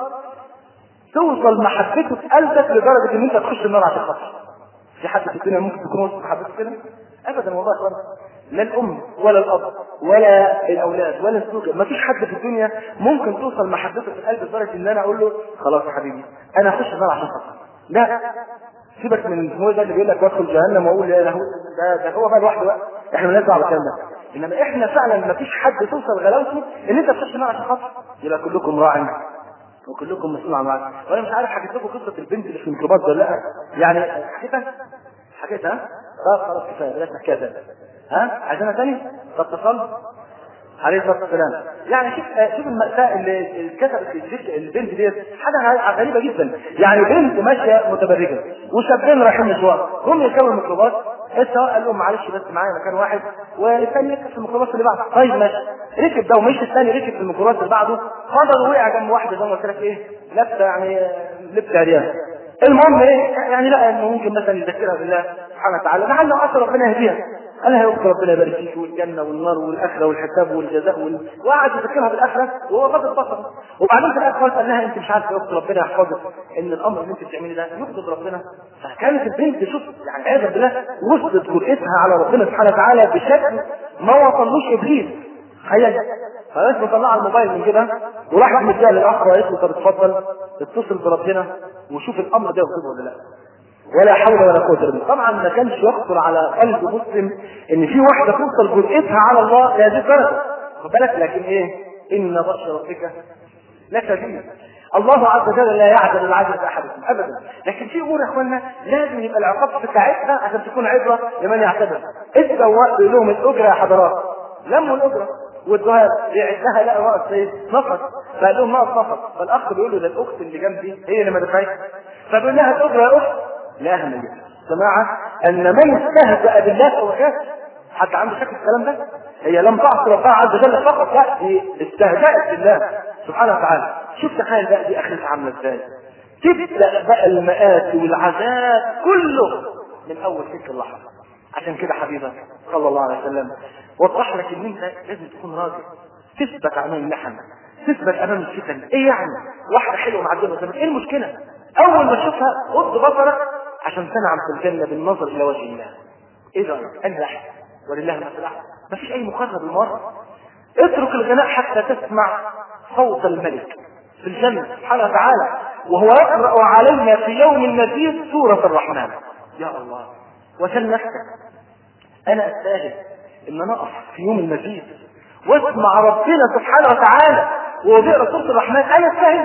توصل محبته في قلبك لدرجه ان انت تخش النار عشان خاطر في حد في الدنيا ممكن تكون وصل محبته كده ابدا والله يا اخوانا لا الام ولا الاب ولا الاولاد ولا الزوجه ما فيش حد في الدنيا ممكن توصل محبته في القلب لدرجه ان انا اقول له خلاص يا حبيبي انا اخش النار عشان خاطر لا سيبك من هو ده اللي بيقول لك وادخل جهنم واقول يا له ده, ده هو بقى لوحده بقى احنا مالناش دعوه بالكلام ده انما احنا فعلا ما فيش حد توصل غلاوته ان انت تخش النار عشان خاطر يبقى كلكم راع وكلكم مسؤول عن راعي وانا مش عارف حكيت لكم قصه البنت اللي في الميكروباص ولا لا يعني حكيتها حكيتها طب خلاص كفايه بلاش نحكيها تاني ها عايزينها تاني طب اتصل عليه الصلاه والسلام يعني شوف شوف المأساة اللي كتبت البنت البنت ديت حاجه غريبه جدا يعني بنت ماشيه متبرجه وشابين رايحين مشوار هم يركبوا الميكروباص السواق قال لهم معلش بس معايا مكان واحد والثاني يركب في الميكروباص اللي بعده طيب ماشي ركب ده ومشي الثاني ركب في الميكروباص اللي بعده فضل وقع جنب واحده زي ما قلت لك ايه لابسه يعني لبسه عريان المهم ايه يعني لا انه ممكن مثلا يذكرها بالله سبحانه وتعالى لعل عسى ربنا يهديها قال لها يا اخت ربنا يبارك فيك والجنه والنار والاخره والحساب والجزاء وال... وقعد يذكرها بالاخره وهو غض البصر وبعدين في الاخر قال لها انت مش عارفه يا اخت ربنا يحفظك ان الامر اللي انت بتعمليه ده يغضب ربنا فكانت البنت شوف يعني عياذا بالله وصلت جرأتها على ربنا سبحانه وتعالى بشكل ما وصلوش ابليس تخيل فبس مطلع الموبايل من كده وراحت مديها للاخ وقالت له طب اتفضل اتصل بربنا وشوف الامر ده يغضبه ولا لا ولا حول ولا قوه الا بالله طبعا ما كانش يخطر على قلب مسلم ان في واحده توصل جرأتها على الله لهذه الدرجه خد بالك لكن ايه ان بطش ربك لشديد الله عز وجل لا يعدل العجز احدكم ابدا لكن في امور يا اخوانا لازم يبقى العقاب بتاعتها عشان تكون عبره لمن يعتبر السواق بيقول لهم الاجره يا حضرات لموا الاجره والدهاب بيعدها لا ناقص ايه؟ نفر فقال لهم ناقص نفر فالاخ بيقول له ده الاخت اللي جنبي هي اللي ما دفعتش فبيقول لها الاجره يا اخت لا أهمية جماعة أن من استهزأ بالله فهو كافر حتى عنده شك الكلام ده هي لم تعصي ربها عز وجل فقط لا هي استهزأت بالله سبحانه وتعالى شوف تخيل بقى دي اخرتها عامله ازاي تبدا بقى المآسي والعذاب كله من اول تلك اللحظه عشان كده حبيبك صلى الله عليه وسلم وضح لك ان انت لازم تكون راجل تثبت امام المحن تثبت امام الفتن ايه يعني واحده حلوه معديه قدامك ايه المشكله اول ما تشوفها غض بصرك عشان تنعم في الجنه بالنظر الى وجه الله ايه رايك انجح ولله المثل الاعلى مفيش اي مقارنه بالمره اترك الغناء حتى تسمع صوت الملك في الجنة سبحانه وتعالى وهو يقرأ علينا في يوم المزيد سورة الرحمن يا الله وسل نفسك أنا أستاهل إن أنا أقف في يوم المزيد واسمع ربنا سبحانه وتعالى وهو بيقرأ سورة الرحمن أنا أستاهل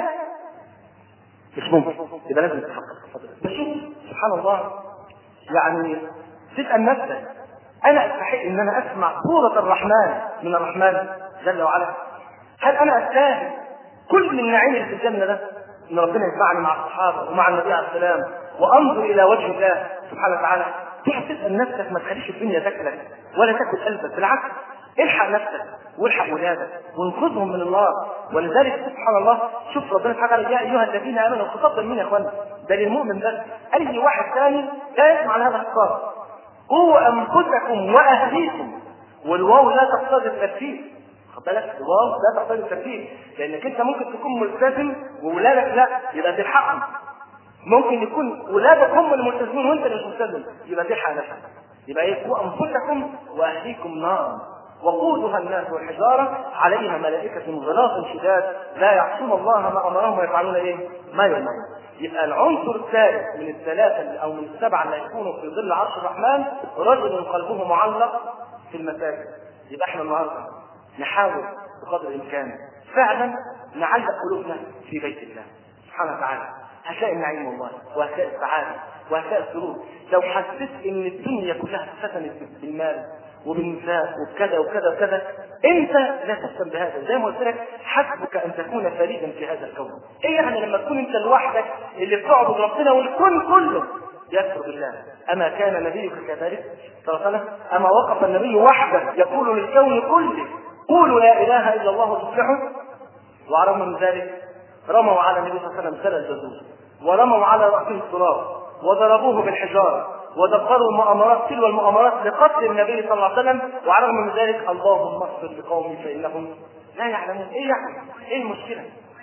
مش ممكن يبقى لازم تفكر بس شوف سبحان الله يعني تسأل نفسك أنا أستحق إن أنا أسمع سورة الرحمن من الرحمن جل وعلا هل أنا أستاهل كل النعيم اللي في الجنة ده ان ربنا يجمعني مع الصحابه ومع النبي عليه السلام وانظر الى وجه الله سبحانه وتعالى تقعد تسال نفسك ما تخليش الدنيا تاكلك ولا تاكل قلبك بالعكس الحق نفسك والحق ولادك وانقذهم من النار ولذلك سبحان الله شوف ربنا سبحانه وتعالى يا ايها الذين امنوا الخطاب ده مين يا اخوانا؟ ده للمؤمن بس اي واحد ثاني لا يسمع هذا الخطاب قوا انفسكم واهليكم والواو لا تقتضي الترتيب خد بالك الواو لا تقتضي الترتيب لانك انت ممكن تكون ملتزم وولادك لا يبقى تلحقهم ممكن يكون ولادك هم الملتزمين وانت اللي مش ملتزم يبقى تلحق نفسك يبقى ايه انفسكم واهليكم نارا وقودها الناس والحجارة عليها ملائكة غلاظ شداد لا يعصون الله ما أمرهم ويفعلون إيه؟ ما يؤمرون. يبقى العنصر الثالث من الثلاثة أو من السبعة اللي يكونوا في ظل عرش الرحمن رجل قلبه معلق في المساجد. يبقى احنا النهارده نحاول بقدر الامكان فعلا نعلق قلوبنا في بيت الله سبحانه وتعالى هتلاقي النعيم والله وهتلاقي السعاده وهتلاقي السرور لو حسيت ان الدنيا كلها اتفتنت بالمال وبالنساء وبكذا وكذا وكذا انت لا تهتم بهذا زي ما قلت لك حسبك ان تكون فريدا في هذا الكون ايه يعني لما تكون انت لوحدك اللي بتعبد ربنا والكون كله يكفر بالله أما كان نبيك كذلك صلى الله عليه وسلم أما وقف النبي وحده يقول للكون كله قولوا لا إله إلا الله تفلحوا وعرفنا من ذلك رموا على النبي صلى الله عليه وسلم سل الجزور ورموا على رأسه التراب وضربوه بالحجارة ودبروا المؤامرات تلو المؤامرات لقتل النبي صلى الله عليه وسلم وعلى من ذلك اللهم اغفر لقومي فانهم لا يعلمون ايه يعني ايه المشكله؟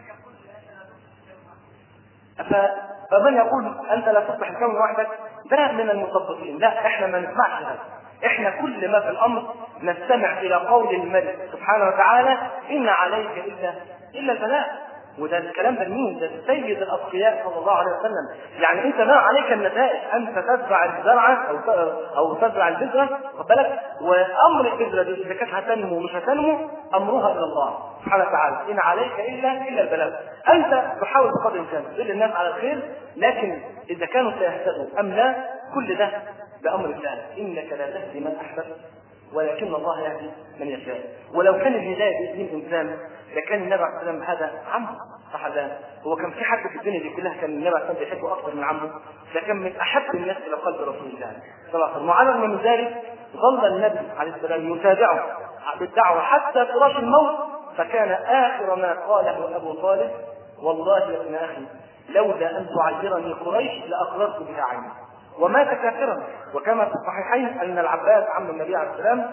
فمن يقول انت لا تصلح الكون وحدك ده من المثبطين لا احنا ما نسمعش هذا احنا كل ما في الامر نستمع الى قول الملك سبحانه وتعالى ان عليك الا الا البلاء وده الكلام ده مين؟ ده سيد الاتقياء صلى الله عليه وسلم، يعني انت ما عليك النتائج، انت تزرع الزرعه او او تزرع البذره، خد بالك؟ وامر البذره دي اذا كانت هتنمو ومش هتنمو امرها الى الله سبحانه وتعالى، ان عليك الا الا البلاغ. انت تحاول بقدر الامكان تدل الناس على الخير، لكن اذا كانوا سيهتدوا ام لا كل ده بامر الله، انك لا تهدي من احببت ولكن الله يهدي من يشاء ولو كان الهدايه باذن الانسان لكان النبي عليه الصلاه والسلام هذا عمه صح لا هو كان في حد في الدنيا دي كلها كان النبي عليه الصلاه والسلام بيحبه اكثر من عمه ده كان من احب الناس الى قلب رسول الله صلى الله عليه وسلم وعلى من ذلك ظل النبي عليه السلام يتابعه بالدعوه حتى فراش الموت فكان اخر ما قاله ابو طالب والله يا ابن اخي لولا ان تعيرني قريش لاقررت بها عيني ومات كافرا وكما في الصحيحين ان العباس عم النبي عليه السلام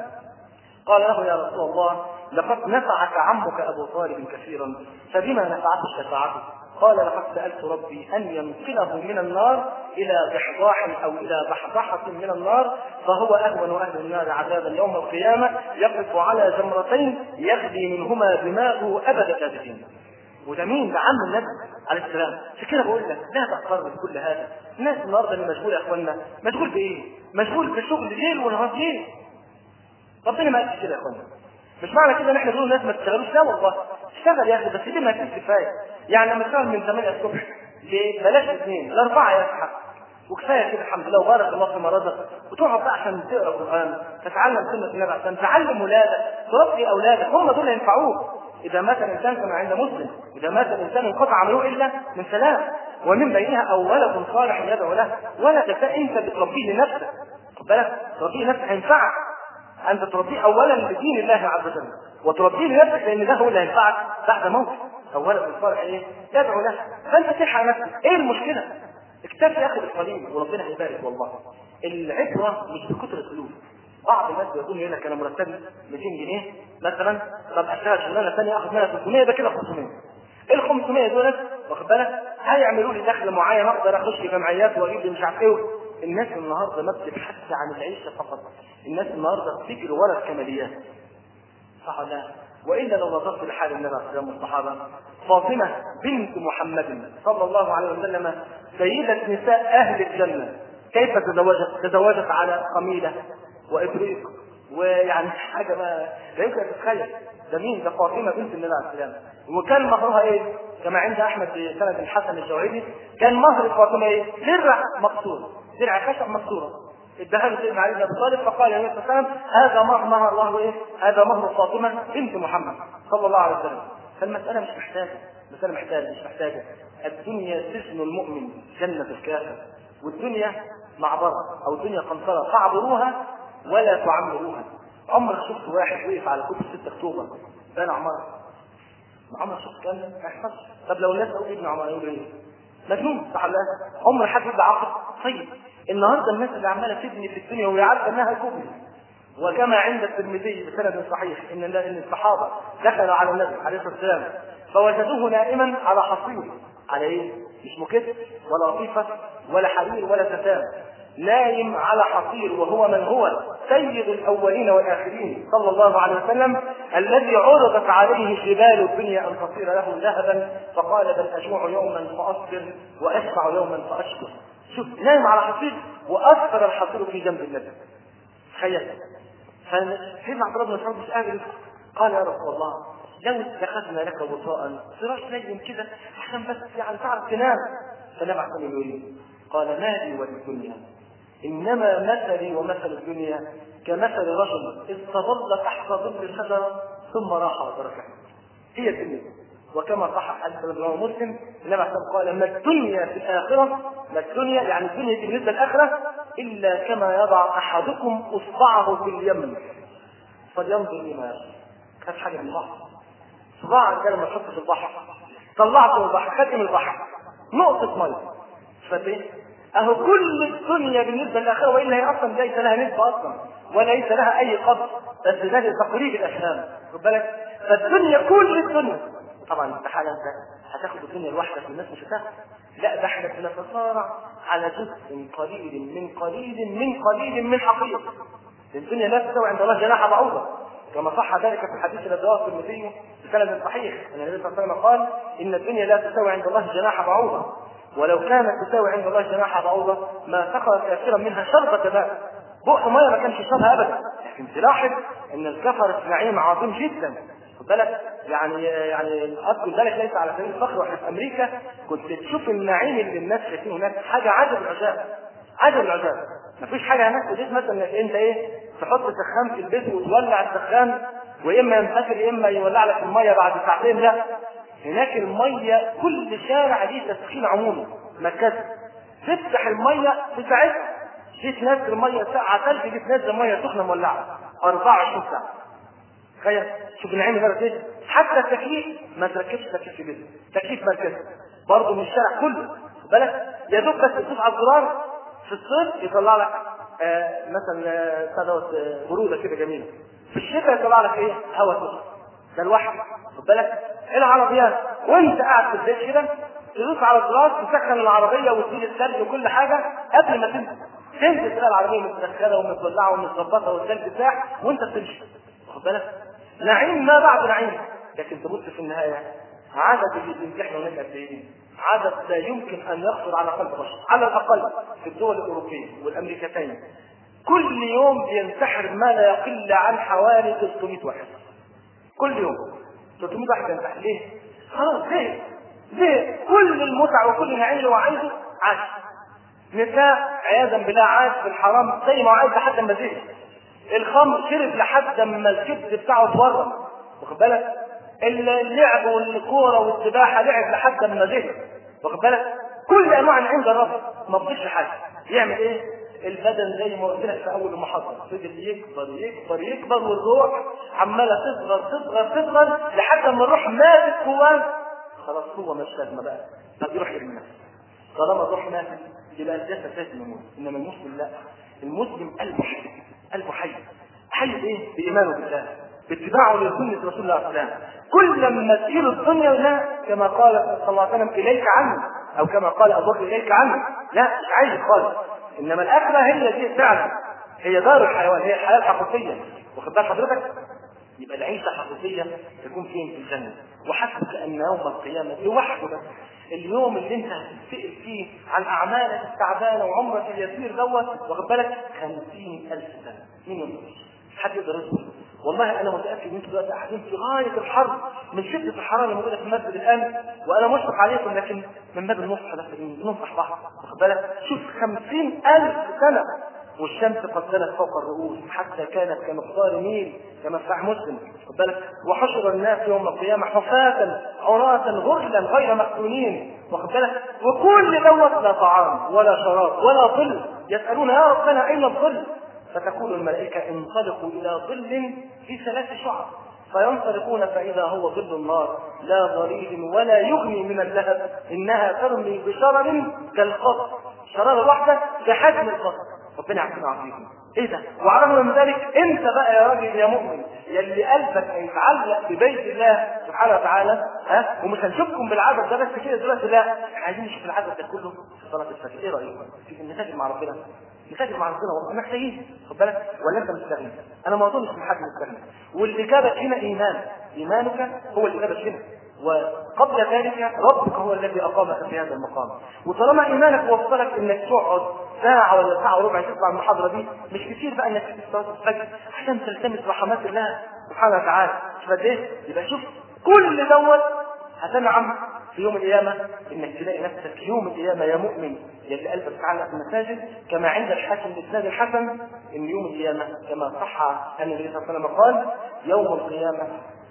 قال له يا رسول الله لقد نفعك عمك ابو طالب كثيرا فبما نفعته شفاعته قال لقد سالت ربي ان ينقله من النار الى ضحضاح او الى ضحضحه من النار فهو اهون اهل النار عذابا يوم القيامه يقف على جمرتين يغلي منهما دماغه ابد كاذبين وده مين؟ ده عم النبي عليه السلام، عشان كده بقول لك لا تغتر بكل هذا، الناس النهارده اللي مشغول يا اخوانا، مشغول بايه؟ مشغول بشغل ليل ونهار ليه؟ ربنا ما قالش كده يا اخوانا. مش معنى كده ان احنا بنقول الناس ما تشتغلوش لا والله، اشتغل يا اخي بس دي ما فيش كفايه، يعني لما تشتغل من 8 الصبح بلاش اثنين لاربعه يصحى وكفايه كده الحمد لله وبارك الله فيما رزق وتقعد بقى عشان تقرا القران تتعلم سنه النبي عشان تعلم ولادك تربي اولادك هم دول اللي ينفعوك إذا مات الإنسان كما عند مسلم إذا مات الإنسان انقطع عمله إلا من ثلاث ومن بينها أو ولد صالح يدعو له ولدك ده أنت بتربيه لنفسك خد بالك تربيه لنفسك هينفعك أنت تربيه أولا لدين الله عز وجل وتربيه لنفسك لأن ده هو اللي هينفعك بعد موتك أو ولد صالح إيه يدعو له فأنت تلحق نفسك إيه المشكلة؟ اكتفي يا أخي بالقليل وربنا هيبارك والله العبرة مش بكثرة الفلوس بعض الناس بيقول يقول لك انا مرتبي 200 جنيه مثلا طب اشتغل شغلانه ثانيه اخد منها 300 ده كده 500 ال 500 دول واخد بالك هيعملوا لي دخل معين اقدر اخش جمعيات واجيب لي مش عارف ايه الناس النهارده ما بتبحثش عن العيشه فقط الناس النهارده بتجري ورا الكماليات صح ولا لا؟ والا لو نظرت لحال النبي صلى الله عليه وسلم والصحابه فاطمه بنت محمد صلى الله عليه وسلم سيده نساء اهل الجنه كيف تزوجت؟ تزوجت على قميله وابريق ويعني حاجه ما لا يمكن تتخيل ده مين؟ ده فاطمه بنت النبي عليه السلام وكان مهرها ايه؟ كما عند احمد في سند الحسن الجوهري كان مهر فاطمه ايه؟ درع مقصور درع خشب مقصوره اداها له سيدنا علي بن ابي طالب فقال النبي صلى الله عليه وسلم هذا مهر مهر الله ايه؟ هذا مهر فاطمه بنت محمد صلى الله عليه وسلم فالمساله مش محتاجه المساله محتاجه مش محتاجه الدنيا سجن المؤمن جنه الكافر والدنيا معبره او الدنيا قنطره فاعبروها ولا تعمروها عمرك شفت واحد وقف على كتب 6 اكتوبر بنى عماره عمرك شفت كان ما يحصلش طب لو الناس قالوا ابن عماره يقولوا ايه؟ مجنون صح ولا عمر حد يبقى عقل طيب النهارده الناس اللي عماله تبني في الدنيا وهي عارفه انها كفر وكما عند الترمذي بسند صحيح ان ان الصحابه دخلوا على النبي عليه الصلاه والسلام فوجدوه نائما على حصير على ايه؟ مش مكت ولا قطيفه ولا حرير ولا ستان نايم على حصير وهو من هو سيد الاولين والاخرين صلى الله عليه وسلم الذي عرضت عليه جبال الدنيا ان تصير له ذهبا فقال بل اجوع يوما فاصبر واشبع يوما فاشكر شوف نايم على حصير واثر الحصير في جنب النبي تخيل فسيدنا عبد الله بن مسعود مش قادر قال يا رسول الله لو اتخذنا لك وطاء فراش نايم كده عشان بس يعني تعرف تنام فنام عشان يقول قال ما لي وللدنيا انما مثلي ومثل الدنيا كمثل رجل استظل تحت ظل شجره ثم راح وتركها هي الدنيا وكما صح حديث الامام مسلم النبي عليه قال ما الدنيا في الاخره ما الدنيا يعني الدنيا بالنسبه للاخره الا كما يضع احدكم اصبعه في اليم فلينظر لما يرى كانت حاجه من البحر صباعك ده لما تحطه في البحر طلعته من البحر خدت من البحر نقطة مية فاهم اهو كل الدنيا بالنسبة للآخرة وإلا هي أصلا ليس لها نسبة أصلا وليس لها أي قدر بس ده تقريب الأفهام خد بالك فالدنيا كل الدنيا طبعا استحالة أنت هتاخد الدنيا لوحدك والناس مش هتاخد لا ده احنا بنتصارع على جزء قليل من قليل من قليل من حقيقة الدنيا لا تساوي عند الله جناح بعوضة كما صح ذلك في الحديث الذي رواه الترمذي بسند صحيح ان النبي صلى الله عليه وسلم قال ان الدنيا لا تساوي عند الله جناح بعوضة ولو كانت تساوي عند الله جناح بعوضة ما سقى كافرا منها شربة ماء بؤس ميه ما كانش يشربها ابدا لكن تلاحظ ان الكفر نعيم عظيم جدا خد بالك يعني يعني اذكر ذلك ليس على سبيل الفخر واحنا في امريكا كنت تشوف النعيم اللي الناس شايفينه هناك حاجه عجب العجاب عجب العجاب مفيش حاجه هناك تديك مثلا انك انت ايه تحط سخان في البيت وتولع السخان واما ينفجر يا اما يولع لك الميه بعد ساعتين لا هناك الميه كل شارع ليه تسخين عمومي مركزي تفتح الميه في ساعتها جيت تنزل ميه ساعه ثلج جيت تنزل ميه سخنه مولعه 24 ساعه تخيل شوف النعيم بقى ايه حتى التكييف ما تركبش تكييف في بيتك تكييف مركزي برضه من الشارع كله بالك يا دوب بس تدوس على الزرار في الصيف يطلع لك آه مثلا آه دوت آه بروده كده جميله في الشتاء يطلع لك ايه هواء سخن ده لوحده خد بالك العربيات وانت قاعد في البيت كده تدوس على الزرار تسخن العربيه وتزيل الثلج وكل حاجه قبل ما تنزل تنزل تلاقي العربيه متسخنه ومتولعه ومتظبطه والثلج ساح وانت بتمشي واخد بالك نعيم ما بعد نعيم لكن تبص في النهايه عدد اللي بيمتحنوا هناك قد ايه؟ عدد لا يمكن ان يخطر على قلب بشر على الاقل في الدول الاوروبيه والامريكتين كل يوم بينتحر ما لا يقل عن حوالي 300 واحد كل يوم 300 واحد ينتحر ليه؟ خلاص ليه؟ ليه؟ كل المتع وكل النعيم اللي هو عايزه عاش نساء عياذا بالله عاش في الحرام زي ما هو عايز لحد ما زهق الخمر شرب لحد ما الكبد بتاعه اتورم واخد بالك اللعب والكوره والسباحه لعب لحد ما زهق واخد بالك كل انواع النعيم جربها ما فضلش حاجه يعمل ايه؟ البدن زي ما قلت لك في اول المحاضره فضل يكبر يكبر يكبر والروح عماله تصغر تصغر تصغر لحد ما الروح ماتت جواه خلاص هو مش لازمه بقى طب يروح للناس طالما الروح ماتت يبقى الجسد لازم يموت انما المسلم لا المسلم قلبه حي قلبه حي حي بايه؟ بايمانه بالله باتباعه لسنه رسول الله صلى الله عليه وسلم كل ما تسير الدنيا لا كما قال صلى الله عليه وسلم اليك عني او كما قال ابو بكر اليك عني لا مش عايز خالص انما الاخره هي دي فعلا هي دار الحيوان هي الحياه الحقيقيه واخد بال حضرتك يبقى العيشه الحقيقيه تكون فين في الجنه وحسبك ان يوم القيامه لوحده بس اليوم اللي انت هتسأل فيه عن اعمالك التعبانه وعمرك اليسير دوت واخد بالك 50000 سنه مين يقدر حد يقدر يصبر والله انا متاكد ان انتم دلوقتي قاعدين في غايه الحر من شده الحراره اللي موجوده في المسجد الان وانا مشفق عليكم لكن من باب النصح بس بننصح بعض واخد بالك شوف 50000 سنه والشمس قد زلت فوق الرؤوس حتى كانت كمقدار ميل كما في صحيح مسلم خد بالك وحشر الناس يوم القيامه حفاة عراة غرلا غير مختونين واخد بالك وكل دوت لا طعام ولا شراب ولا ظل يسالون يا ربنا اين الظل فتقول الملائكه انطلقوا الى ظل في ثلاث شعب فينطلقون فإذا هو ظل النار لا ضرير ولا يغني من اللهب إنها ترمي بشرر كالقصر شرارة واحدة بحجم القصر ربنا يعطينا عافيكم ايه ده وعلى الرغم من ذلك انت بقى يا راجل يا مؤمن يلي قلبك هيتعلق ببيت الله سبحانه وتعالى ها ومش هنشوفكم بالعدد ده بس كده دلوقتي لا احنا عايزين نشوف العدد ده كله في صلاه الفجر ايه رايكم؟ نتاجر مع ربنا نتاجر مع ربنا والله محتاجين خد بالك ولا انت مستغني؟ انا ما اظنش ان حد مستغني والاجابه هنا ايمان ايمانك هو الاجابه هنا وقبل ذلك ربك هو الذي اقامك في هذا المقام وطالما ايمانك وصلك انك تقعد ساعة ولا ساعة وربع تسمع المحاضرة دي مش كتير بقى انك تسمع صلاة الفجر عشان تلتمس رحمات الله سبحانه وتعالى مش قد ايه؟ يبقى شوف كل دوت هتنعم في يوم القيامة انك تلاقي نفسك يوم القيامة يا مؤمن يلي قلبك تعلق في المساجد كما عند الحاكم الاسناد الحسن ان يوم القيامة كما صح ان النبي صلى الله عليه وسلم قال يوم القيامة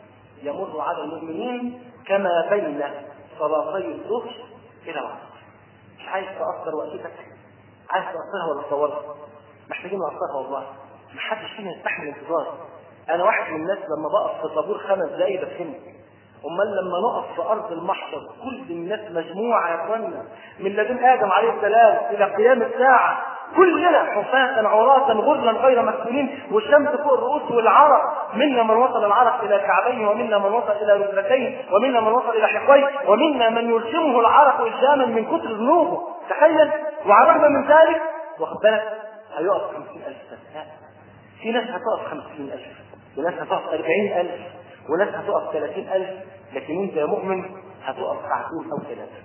يمر على المؤمنين كما بين صلاتي الظهر الى العصر مش عايز تأثر وقتك عايز تأثرها ولا تصورها محتاجين نأثرها والله محدش فينا يستحمل الانتظار انا واحد من الناس لما بقف في طابور خمس دقايق بفهم امال لما نقف في ارض المحشر كل الناس مجموعه يا اخوانا من لدن ادم عليه السلام الى قيام الساعه كلنا حفاة عراة غرلا غير مفتونين والشمس فوق الرؤوس والعرق منا من وصل العرق الى كعبيه ومنا من وصل الى ركبتيه ومنا من وصل الى حقويه ومنا من يلزمه العرق الجاما من كثر ذنوبه تخيل وعلى الرغم من ذلك واخد بالك هيقف 50000 سنه في ناس هتقف 50000 وناس هتقف 40000 وناس هتقف 30000 لكن انت يا مؤمن هتقف ساعتين او ثلاثه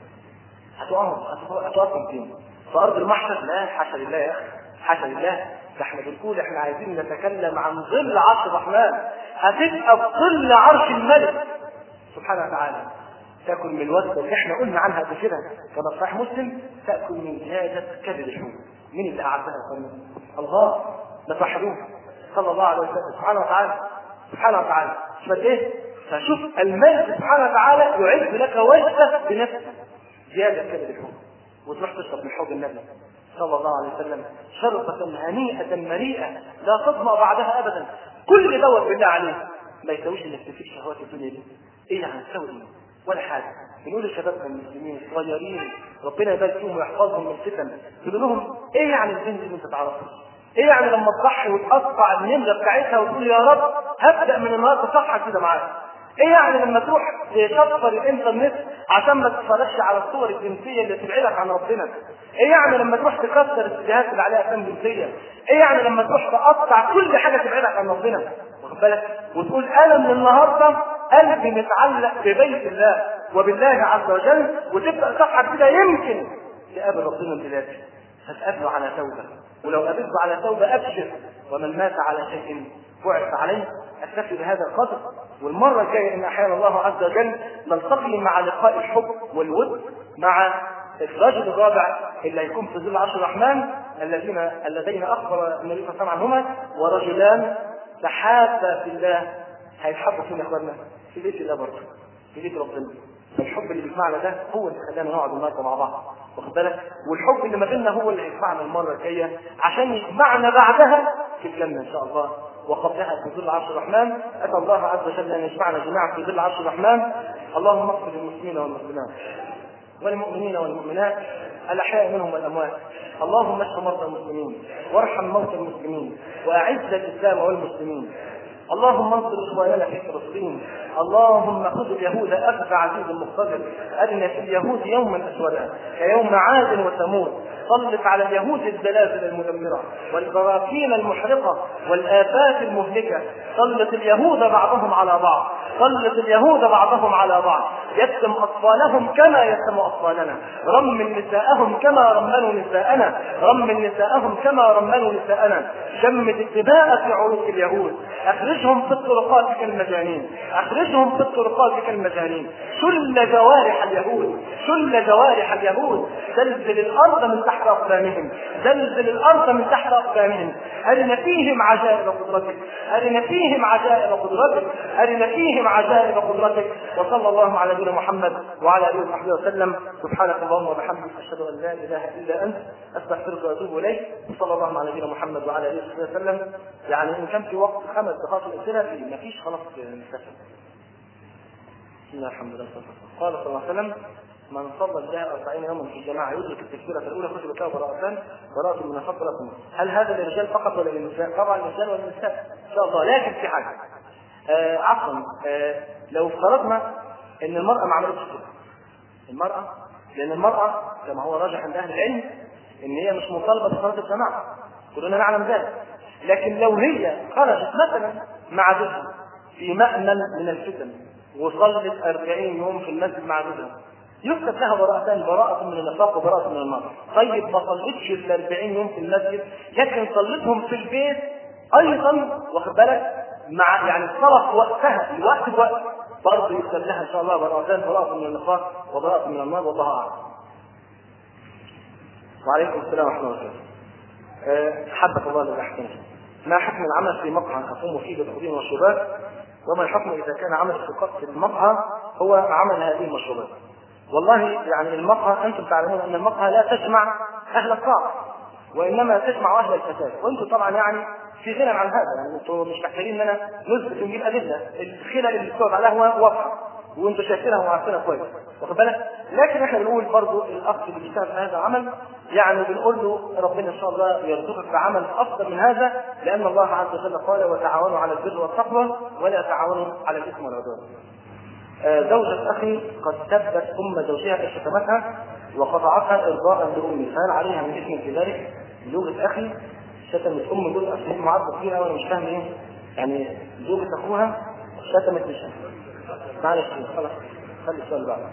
هتقف هتقف 200 في ارض المحشر لا حاشا لله يا اخي حاشا لله ده احنا بنقول احنا عايزين نتكلم عن ظل عرش الرحمن هتبقى بظل عرش الملك سبحانه وتعالى تاكل من الوجبه اللي احنا قلنا عنها قبل كده كما في صحيح مسلم تاكل من زياده كبد الحوت مين اللي اعدها يا اخوانا؟ الله ده صاحبوه صلى الله عليه وسلم سبحانه وتعالى سبحانه وتعالى شوف ايه فشوف الملك سبحانه وتعالى يعد لك وجبه بنفسه زياده كبد الحوت وتروح تشرب من حوض النبي صلى الله عليه وسلم شربة هنيئة مريئة لا تظمأ بعدها أبدا كل دوت بالله عليك ما يسويش انك تفيد شهوات الدنيا دي ايه يعني تسوي ايه ولا حاجه بنقول لشبابنا المسلمين الصغيرين ربنا يبارك فيهم ويحفظهم من الفتن تقول لهم ايه يعني البنت اللي انت تعرفها ايه يعني لما تضحي وتقطع النمره بتاعتها وتقول يا رب هبدا من النهارده صفحه كده معاك ايه يعني لما تروح تشفر الانترنت عشان ما تتفرجش على الصور الجنسيه اللي تبعدك عن ربنا ايه يعني لما تروح تكسر السيديهات اللي عليها افلام جنسيه ايه يعني لما تروح تقطع كل حاجه تبعدك عن ربنا واخد بالك وتقول انا من النهارده قلبي متعلق ببيت الله وبالله عز وجل وتبدا صفحه كده يمكن تقابل ربنا بذاته فتقابله على توبه ولو قابلته على توبه ابشر ومن مات على شيء بعث عليه اكتفي بهذا القدر والمره الجايه ان احيانا الله عز وجل نلتقي مع لقاء الحب والود مع الرجل الرابع اللي هيكون في ظل عرش الرحمن الذين اللذين اخبر النبي صلى الله عليه وسلم عنهما ورجلان تحابا في الله هيتحبوا فينا اخواننا في بيت الله برضه في بيت ربنا الحب اللي بيجمعنا ده هو اللي خلانا نقعد النهارده مع بعض واخد بالك والحب اللي ما بيننا هو اللي هيجمعنا المره الجايه عشان يجمعنا بعدها في الجنه ان شاء الله وقبلها في ظل عرش الرحمن اتى الله عز وجل ان يجمعنا جميعا في ظل عرش الرحمن اللهم اغفر للمسلمين والمسلمات والمؤمنين والمؤمنات الاحياء منهم والاموات اللهم اشف مرضى المسلمين وارحم موتى المسلمين واعز الاسلام والمسلمين اللهم انصر اخواننا في فلسطين اللهم خذ اليهود اخذ عزيز مقتدر ارنا في اليهود يوما اسودا كيوم عاد وثمود سلط على اليهود الزلازل المدمره والبراكين المحرقه والافات المهلكه سلط اليهود بعضهم على بعض سلط اليهود بعضهم على بعض يتم اطفالهم كما يتم اطفالنا رم نساءهم كما رملوا نساءنا رم نساءهم كما رملوا نساءنا شمت الدماء في عروق اليهود اخرجهم في الطرقات كالمجانين اخرجهم في الطرقات كالمجانين شل جوارح اليهود شل جوارح اليهود زلزل الارض من تحت اقدامهم زلزل الارض من تحت اقدامهم ارنا فيهم عجائب قدرتك ارنا فيهم عجائب قدرتك ارنا فيهم عجائب قدرتك وصلى الله على نبينا محمد وعلى اله وصحبه وسلم سبحانك اللهم وبحمدك اشهد ان لا اله الا انت استغفرك واتوب اليك وصلى الله على نبينا محمد وعلى اله وصحبه وسلم يعني ان كان في وقت خمس دقائق الاسئله في ما فيش خلاص نستفيد بسم الله الحمد لله قال صلى الله عليه وسلم من صلى الله أربعين يوما في الجماعة يدرك التكبيرة الأولى كتبت له براءتان براءة من الحق لكم هل هذا للرجال فقط ولا للنساء؟ طبعا للرجال والنساء إن شاء الله لكن في حاجة آه عفوا آه لو افترضنا ان المرأة ما عملتش كده المرأة لأن المرأة كما هو راجح عند أهل العلم إن هي مش مطالبة بصلاة الجماعة كلنا نعلم ذلك لكن لو هي خرجت مثلا مع زوجها في مأمن من الفتن وصلت 40 يوم في المسجد مع زوجها يكتب لها براءتان براءة من النفاق وبراءة من النار طيب ما صلتش ال 40 يوم في المسجد لكن صلتهم في البيت أيضا واخد بالك مع يعني صرف وقتها الوقت بوقت برضه يكتب لها ان شاء الله براءتان براءة من النفاق وبراءة من النار والله اعلم. وعليكم السلام ورحمة الله وبركاته. أه حبك الله لله احسن. ما حكم العمل في مقهى اقوم فيه بالخبين والشربات وما الحكم اذا كان عمل في المقهى هو عمل هذه المشروبات. والله يعني المقهى انتم تعلمون ان المقهى لا تجمع اهل الطاعه وانما تجمع اهل الفساد وانتم طبعا يعني في غنى عن هذا يعني انتم مش محتاجين ان انا نثبت ونجيب ادله الخلل اللي بتقعد على القهوه واضحه وانتوا شايفينها وعارفينها كويس واخد بالك لكن احنا بنقول برضو الاخ اللي بيشتغل في هذا العمل يعني بنقول له ربنا ان شاء الله يرزقك بعمل افضل من هذا لان الله عز وجل قال وتعاونوا على البر والتقوى ولا تعاونوا على الاثم والعدوان. آه، زوجة اخي قد سبت ام زوجها اذ شتمتها وقطعتها ارضاء لامي فهل عليها من اثم في ذلك؟ زوجة اخي شتمت ام جوز اخي معذب فيها وانا مش فاهم ايه يعني زوجة اخوها شتمت مش معلش خلاص خلي السؤال بعد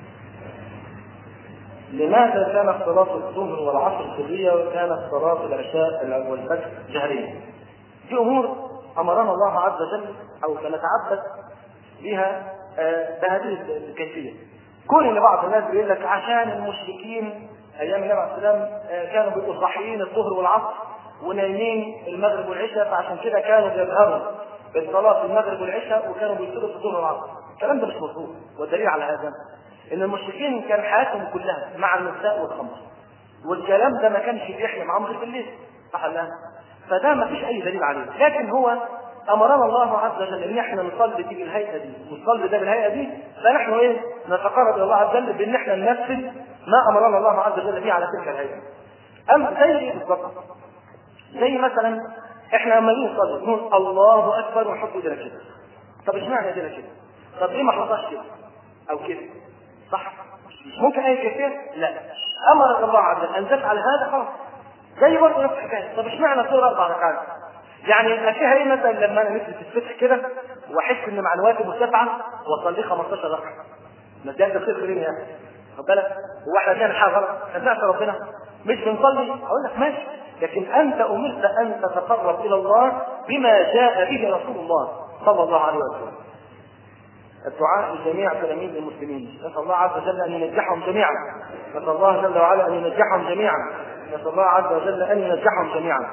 لماذا كانت صلاة الظهر والعصر سرية وكانت صلاة العشاء والفجر جهرية؟ دي أمور أمرنا الله عز وجل أو سنتعبد بها آه، بهذه الكيفية. كون إن بعض الناس بيقول لك عشان المشركين أيام النبي عليه السلام آه، كانوا بيبقوا صاحيين الظهر والعصر ونايمين المغرب والعشاء فعشان كده كانوا بيظهروا بالصلاة في المغرب والعشاء وكانوا بيصلوا في الظهر والعصر. الكلام ده مش مظبوط والدليل على هذا ان المشركين كان حياتهم كلها مع النساء والخمر والكلام ده ما كانش بيحيى معاهم غير بالليل صح ولا لا؟ فده ما فيش اي دليل عليه لكن هو امرنا الله عز وجل ان احنا نصلي دي بالهيئه دي نصلي ده بالهيئه دي فنحن ايه نتقرب الى الله عز وجل بان احنا ننفذ ما امرنا الله عز وجل به على تلك الهيئه ام زي ايه بالظبط زي مثلا احنا لما نيجي نصلي نقول الله اكبر ونحط ايدينا كده طب اشمعنى ايدينا كده؟ طب ليه ما حطهاش كده؟ او كده صح مش ممكن اي كيفيه لا امر الله عز وجل ان تفعل هذا خلاص زي برضه نفس الحكايه طب اشمعنى صور اربع ركعات يعني اشياء ايه مثلا لما انا نفسي في الفتح كده واحس ان معلوماتي مرتفعه واصلي 15 ركعه ما ده انت بتصير يا اخي خد بالك هو احنا كان حاجه غلط سمعت ربنا مش بنصلي اقول لك ماشي لكن انت امرت ان تتقرب الى الله بما جاء به رسول الله صلى الله عليه وسلم الدعاء لجميع تلاميذ المسلمين نسأل الله عز وجل أن ينجحهم جميعا نسأل الله جل وعلا أن ينجحهم جميعا نسأل الله عز وجل أن ينجحهم جميعا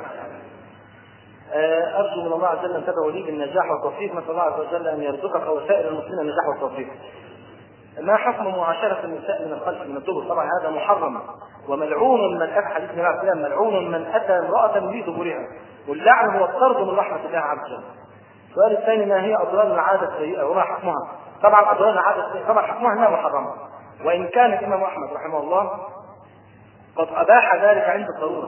أرجو من الله عز وجل أن تدعو لي بالنجاح والتوفيق نسأل الله عز وجل أن يرزقك وسائر المسلمين النجاح والتوفيق ما حكم معاشرة النساء من الخلف من الدبر طبعا هذا محرم وملعون من أتى حديث النبي عليه الصلاة والسلام ملعون من أتى امرأة في دبرها واللعن هو الطرد من رحمة الله عز وجل السؤال الثاني ما هي اضرار العاده السيئه وما حكمها؟ طبعا اضرار العاده السيئه طبعا حكمها انها محرمه وان كان الامام احمد رحمه الله قد اباح ذلك عند الضروره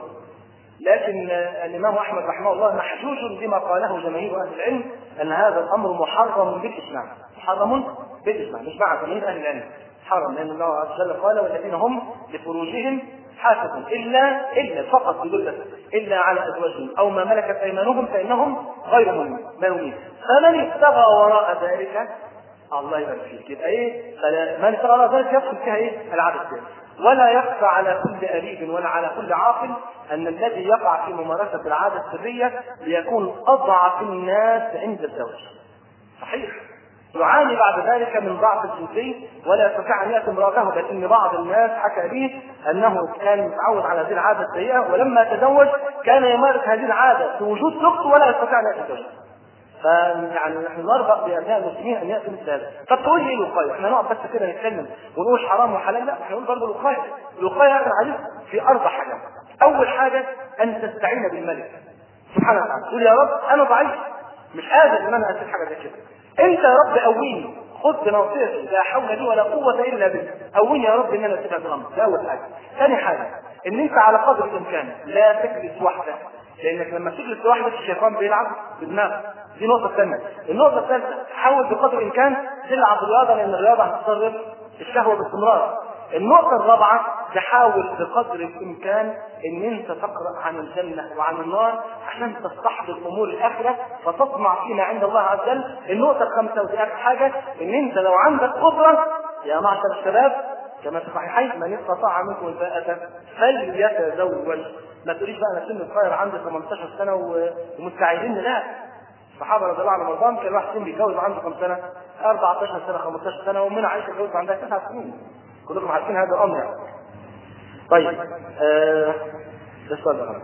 لكن الامام احمد رحمه الله محجوج بما قاله جماهير اهل العلم ان هذا الامر محرم بالاسلام محرم بالاسلام مش مع جماهير اهل العلم حرم لان الله عز وجل قال والذين هم لفروجهم حافظ الا الا فقط بدلة الا على ازواجهم او ما ملكت ايمانهم فانهم غير ملومين فمن ابتغى وراء ذلك الله يبارك فيك يبقى ايه من ابتغى وراء ذلك يدخل فيها ايه العاده الثانيه ولا يخفى على كل أريب ولا على كل عاقل أن الذي يقع في ممارسة العادة السرية ليكون أضعف الناس عند الزوج. صحيح. يعاني بعد ذلك من ضعف الجنسي ولا يستطيع ان ياتي امراته بل ان بعض الناس حكى لي انه كان متعود على هذه العاده السيئه ولما تزوج كان يمارس هذه العاده في وجود زوجته ولا يستطيع ان يتزوج. فيعني نحن نرغب بابناء المسلمين ان ياتوا مثل هذا. طب تقول لي ايه الوقايه؟ احنا نقعد بس كده نتكلم ونقول حرام وحلال لا احنا نقول برضه الوقايه. الوقايه هذا عليه في اربع حاجات. اول حاجه ان تستعين بالملك سبحانه وتعالى. تقول يا رب انا ضعيف مش قادر ان انا اسيب حاجه زي كده. انت يا رب قويني خذ بناصيتي لا حول لي ولا قوه الا بك قويني يا رب ان انا اسيبها في الامر ده اول حاجه ثاني حاجه ان انت على قدر الامكان لا تجلس وحدك لانك لما تجلس لوحدك الشيطان بيلعب بدماغك دي نقطه ثانيه النقطه الثالثه حاول بقدر الامكان تلعب رياضه لان الرياضه هتصرف الشهوه باستمرار النقطة الرابعة تحاول بقدر الإمكان إن أنت تقرأ عن الجنة وعن النار عشان تستحضر أمور الآخرة فتطمع فيما عند الله عز وجل. النقطة الخامسة ودي آخر حاجة إن أنت لو عندك قدرة يا معشر الشباب كما في الصحيحين من استطاع منكم الباءة فليتزوج. ما تقوليش بقى أنا سن صغير عندي 18 سنة ومستعدين لا الصحابة رضي الله عنهم وارضاهم كان واحد فيهم بيتجوز عنده كم سنة؟ 14 سنة 15 سنة ومن عائشة اتجوزت عندها 9 سنين. كلكم عارفين هذا الامر يعني. طيب آه السؤال ده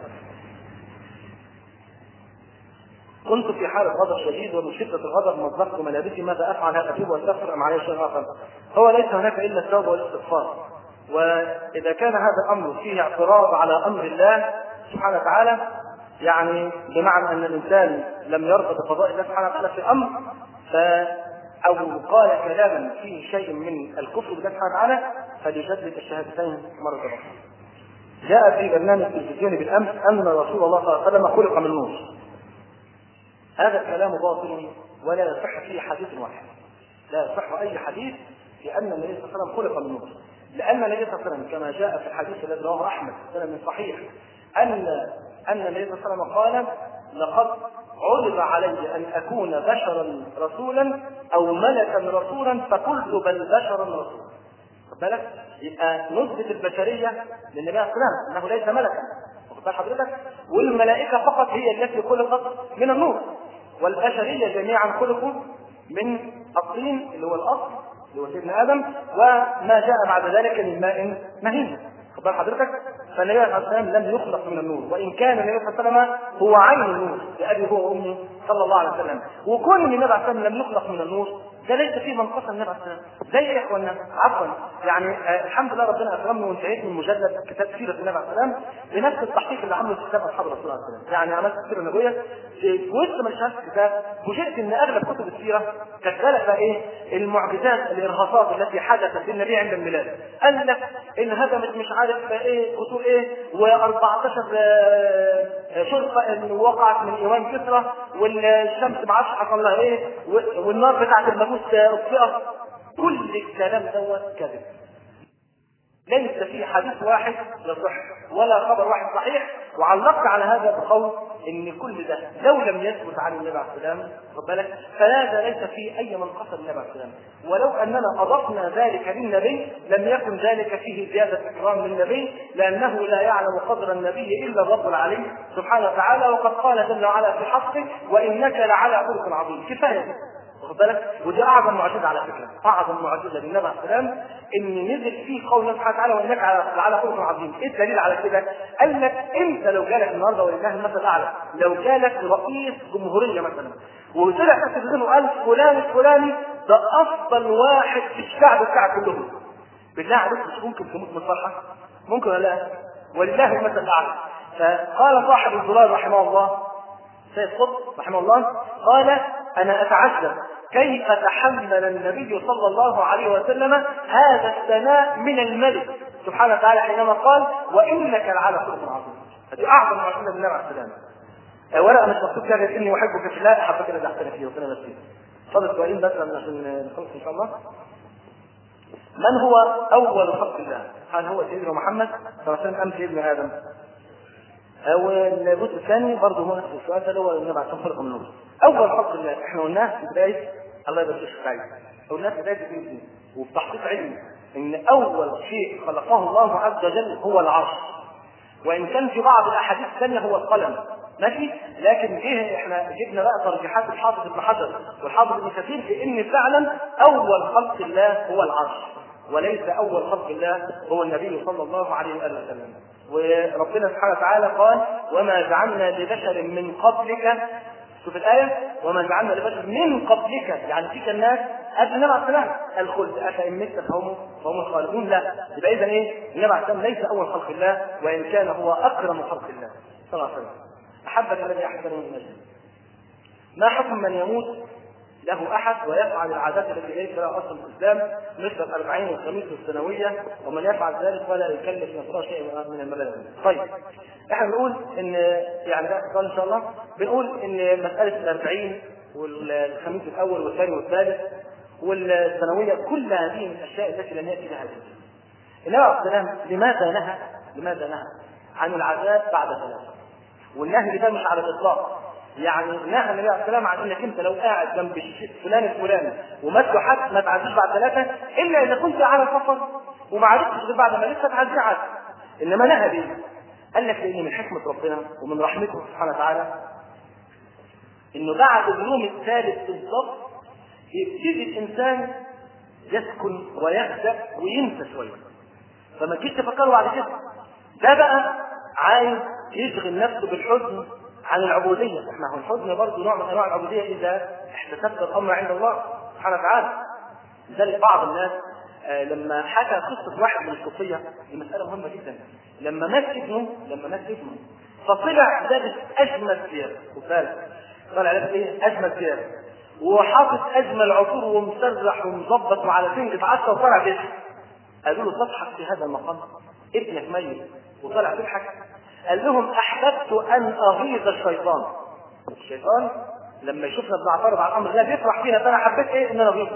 كنت في حالة غضب شديد ومن شدة الغضب مزقت ملابسي ماذا افعل هل اتوب واستغفر ام علي شيء اخر؟ هو ليس هناك الا التوبة والاستغفار واذا كان هذا الامر فيه اعتراض على امر الله سبحانه وتعالى يعني بمعنى ان الانسان لم يرضى بقضاء الله سبحانه وتعالى في امر ف او قال كلاما فيه شيء من الكفر بالله سبحانه وتعالى فليجدد الشهادتين مره اخرى. جاء في برنامج تلفزيوني بالامس ان رسول الله صلى الله عليه وسلم خلق من نور. هذا الكلام باطل ولا يصح فيه حديث واحد. لا يصح اي حديث لان النبي صلى الله عليه وسلم خلق من نور. لان النبي صلى الله عليه وسلم كما جاء في الحديث الذي رواه احمد سنه صحيح ان ان النبي صلى الله عليه وسلم قال لقد عرض علي ان اكون بشرا رسولا او ملكا رسولا فقلت بل بشرا رسولا خد بالك يبقى نثبت البشريه للنبي عليه السلام انه ليس ملكا واخد بال حضرتك والملائكه فقط هي التي خلقت من النور والبشريه جميعا خلقوا من الطين اللي هو الاصل اللي هو سيدنا ادم وما جاء بعد ذلك من ماء مهين خد بال حضرتك فالنبي عليه الصلاه والسلام لم يخلق من النور وان كان النبي صلى الله عليه وسلم هو عين النور لابي هو وامي صلى الله عليه وسلم وكون النبي عليه الصلاه والسلام لم يخلق من النور ده ليس فيه منقص النبي عليه الصلاه والسلام زي يا اخوانا عفوا يعني آه الحمد لله ربنا اكرمني وانتهيت من مجلد كتاب سيره النبي عليه الصلاه والسلام بنفس التحقيق اللي عمله كتاب اصحاب الرسول صلى الله عليه وسلم يعني عملت السيره النبويه في وسط ما شرحت الكتاب فوجئت ان اغلب كتب السيره كانت غالبه ايه المعجزات الارهاصات التي حدثت للنبي عند الميلاد قال لك انهدمت مش عارف ايه قصور ايه و14 شرطه وقعت من ايوان كسرى والشمس ما عادش حصل لها ايه والنار بتاعت المجوس اطفئت كل الكلام دوت كذب ليس في حديث واحد يصح ولا خبر واحد صحيح وعلقت على هذا بقول ان كل ده لو لم يثبت عن النبي عليه السلام خد بالك فهذا ليس فيه اي منقصه للنبي عليه السلام ولو اننا اضفنا ذلك للنبي لم يكن ذلك فيه زياده اكرام للنبي لانه لا يعلم قدر النبي الا الرب العلي سبحانه وتعالى وقد قال جل وعلا في حقه وانك لعلى خلق عظيم كفايه واخد بالك ودي اعظم معجزه على فكره اعظم معجزه للنبي عليه السلام ان نزل فيه قول الله سبحانه وتعالى وانك على على خلق عظيم ايه الدليل على كده قال لك انت لو جالك النهارده ولله المثل الاعلى لو جالك رئيس جمهوريه مثلا وطلع في التلفزيون وقال فلان الفلاني ده افضل واحد في الشعب بتاع كلهم بالله عليك مش ممكن تموت من الفرحه ممكن ولا لا ولله المثل الاعلى فقال صاحب الظلال رحمه الله سيد قطب رحمه الله قال انا اتعجب كيف تحمل النبي صلى الله عليه وسلم هذا الثناء من الملك سبحانه وتعالى حينما قال وانك لعلى خلق عظيم هذه اعظم معجزه لله عليه السلام ورقه مش مكتوب فيها غير اني احبك في الله حبك اللي احسن فيه ربنا يبارك فيه فاضل سؤالين بس عشان نخلص ان شاء الله من هو اول خلق الله؟ هل هو سيدنا محمد صلى الله عليه وسلم ام سيدنا ادم؟ او الجزء الثاني برضه هو نفس السؤال ده اللي هو النبي عليه خلق من نور. اول خلق الله احنا قلناه في بدايه الله يبارك فيك سعيد. قلناه في بدايه الدين وبتحقيق علمي ان اول شيء خلقه الله عز وجل هو العرش. وان كان في بعض الاحاديث الثانيه هو القلم ماشي لكن جه احنا جبنا بقى ترجيحات الحافظ ابن حجر والحافظ ابن كثير في ان فعلا اول خلق الله هو العرش وليس اول خلق الله هو النبي صلى الله عليه واله وسلم وربنا سبحانه وتعالى قال وما جعلنا لبشر من قبلك شوف الآية وما جعلنا لبشر من قبلك يعني فيك الناس قبل النبي عليه السلام الخلد أفإن مت فهم فهم الخالدون لا يبقى إذا إيه النبي عليه السلام ليس أول خلق الله وإن كان هو أكرم خلق الله صلى الله عليه وسلم أحبك الذي أحسنه من أجله ما حكم من يموت له احد ويفعل العادات التي ليس لها اصل في الاسلام مثل الاربعين والخميس والسنويه ومن يفعل ذلك ولا يكلف نفسه شيئا من المبالغ طيب احنا بنقول ان يعني ده سؤال ان شاء الله بنقول ان مساله الاربعين والخميس الاول والثاني والثالث والسنويه كل هذه من الاشياء التي لم ياتي بها الاسلام النبي عليه السلام لماذا نهى لماذا نهى عن العذاب بعد ثلاثه والنهي ده مش على الاطلاق يعني نهى النبي عليه السلام عن انك انت لو قاعد جنب فلان الفلاني ومات له حد ما تعديش بعد ثلاثه الا اذا كنت على سفر وما عرفتش غير بعد ما لسه تعدي عاد انما نهى ليه؟ قال لك لان من حكمه ربنا ومن رحمته سبحانه وتعالى انه بعد اليوم الثالث بالضبط يبتدي الانسان يسكن ويهدأ وينسى شويه فما تجيش تفكروا بعد كده ده بقى عايز يشغل نفسه بالحزن عن العبودية احنا هو الحزن برضه نوع من انواع العبودية اذا احتسبت الامر عند الله سبحانه وتعالى لذلك بعض الناس آه لما حكى قصة واحد من الصوفية دي مسألة مهمة جدا لما مات ابنه لما مات ابنه فطلع لابس اجمل ثياب خد بالك طلع لابس ايه؟ اجمل ثياب وحاطط اجمل عطور ومسرح ومظبط وعلى سنجة عسل وطلع بيضحك قالوا له تضحك في هذا المقام ابنك ميت وطلع تضحك قال لهم احببت ان اغيظ الشيطان الشيطان لما يشوفنا بنعترض على الامر ده بيفرح فينا فانا حبيت ايه ان انا اغيظه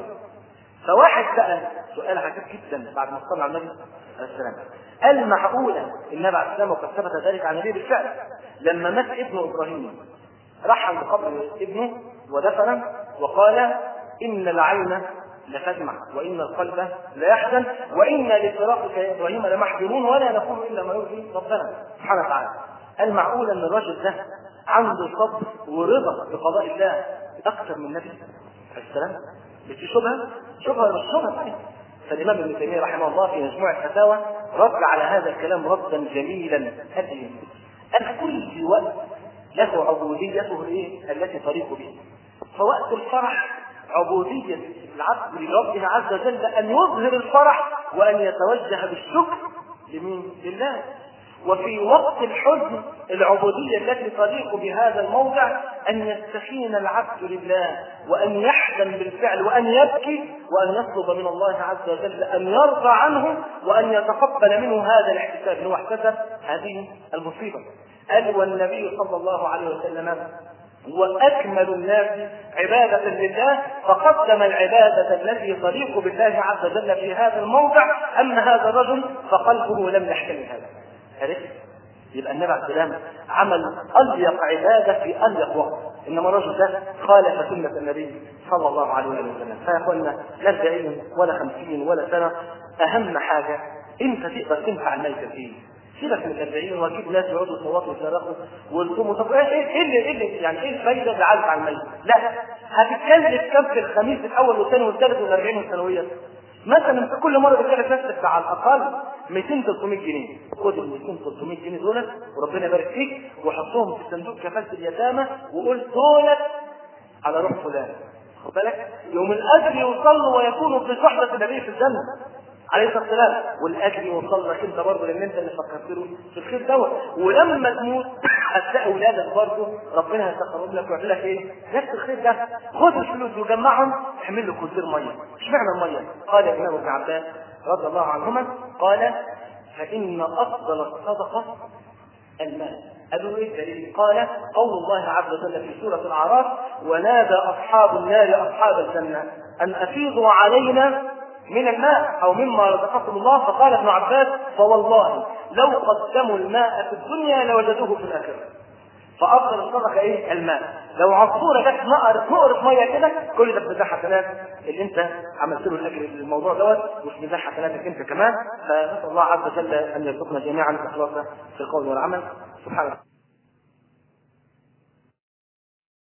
فواحد سال سؤال عجيب جدا بعد ما صلى على النبي عليه السلام قال معقوله النبي عليه السلام وقد ثبت ذلك عن النبي بالفعل لما مات ابنه ابراهيم راح عند قبر ابنه ودفنه وقال ان العين لتدمع وان القلب ليحزن وانا لفراقك يا ابراهيم لمحزونون ولا نقول الا ما يرضي ربنا سبحانه وتعالى قال معقوله ان الرجل ده عنده صبر ورضا بقضاء الله اكثر من النبي عليه السلام مش شبهه شبهه مش شبهه فالامام ابن تيميه رحمه الله في مجموع الفتاوى رد على هذا الكلام ردا جميلا هديا ان كل وقت له عبوديته الايه التي تليق به فوقت الفرح عبودية العبد لربه عز وجل أن يظهر الفرح وأن يتوجه بالشكر لمين؟ لله وفي وقت الحزن العبودية التي تليق بهذا الموضع أن يستكين العبد لله وأن يحزن بالفعل وأن يبكي وأن يطلب من الله عز وجل أن يرضى عنه وأن يتقبل منه هذا الاحتساب هو احتسب هذه المصيبة قال والنبي صلى الله عليه وسلم هو أكمل الناس عبادة لله فقدم العبادة التي تليق بالله عز وجل في هذا الموضع أما هذا الرجل فقلبه لم يحتمل هذا عرفت؟ يبقى النبي عليه السلام عمل أليق عبادة في أليق وقت إنما الرجل ده خالف سنة النبي صلى الله عليه وسلم فيا إخوانا لا 40 ولا 50 ولا سنة أهم حاجة أنت تقدر تنفع الميت فيه سيبك من الأربعين واجيب ناس يقعدوا يصوتوا ويصرخوا ويلطموا طب ايه ايه اللي ايه اللي يعني ايه الفايده اللي عارف عن الميت؟ لا هتتكلف كم في الخميس الاول والثاني والثالث والاربعين والثانويه؟ مثلا انت كل مره بتكلف نفسك على الاقل 200 300 جنيه خد ال 200 300 جنيه دول وربنا يبارك فيك وحطهم في صندوق كفاله اليتامى وقول دولت على روح فلان خد بالك يوم الاجر يوصل له ويكون في صحبه النبي في الجنه عليه الصلاه والسلام والاجر يوصل لك انت برضه لان انت اللي فكرت له في الخير دوت ولما تموت هتلاقي اولادك برضه ربنا هيتقرب لك ويعمل لك ايه؟ نفس الخير ده خد الفلوس وجمعهم اعمل له كثير ميه اشمعنى الميه؟ قال الامام ابن عباس رضي الله عنهما قال فان افضل الصدقه المال قالوا ايه الدليل؟ قال قول الله عز وجل في سوره الاعراف ونادى اصحاب النار اصحاب الجنه ان افيضوا علينا من الماء او مما رزقكم الله فقال ابن عباس فوالله لو قدموا الماء في الدنيا لوجدوه في الاخره فافضل الصدقه ايه؟ الماء لو عصفوره جت نقرت نقرت ميه كده كل ده في ميزان حسنات اللي انت عملت له الاجر للموضوع دوت وفي ميزان حسناتك انت كمان فنسال الله عز وجل ان يرزقنا جميعا اخلاصا في القول والعمل سبحانه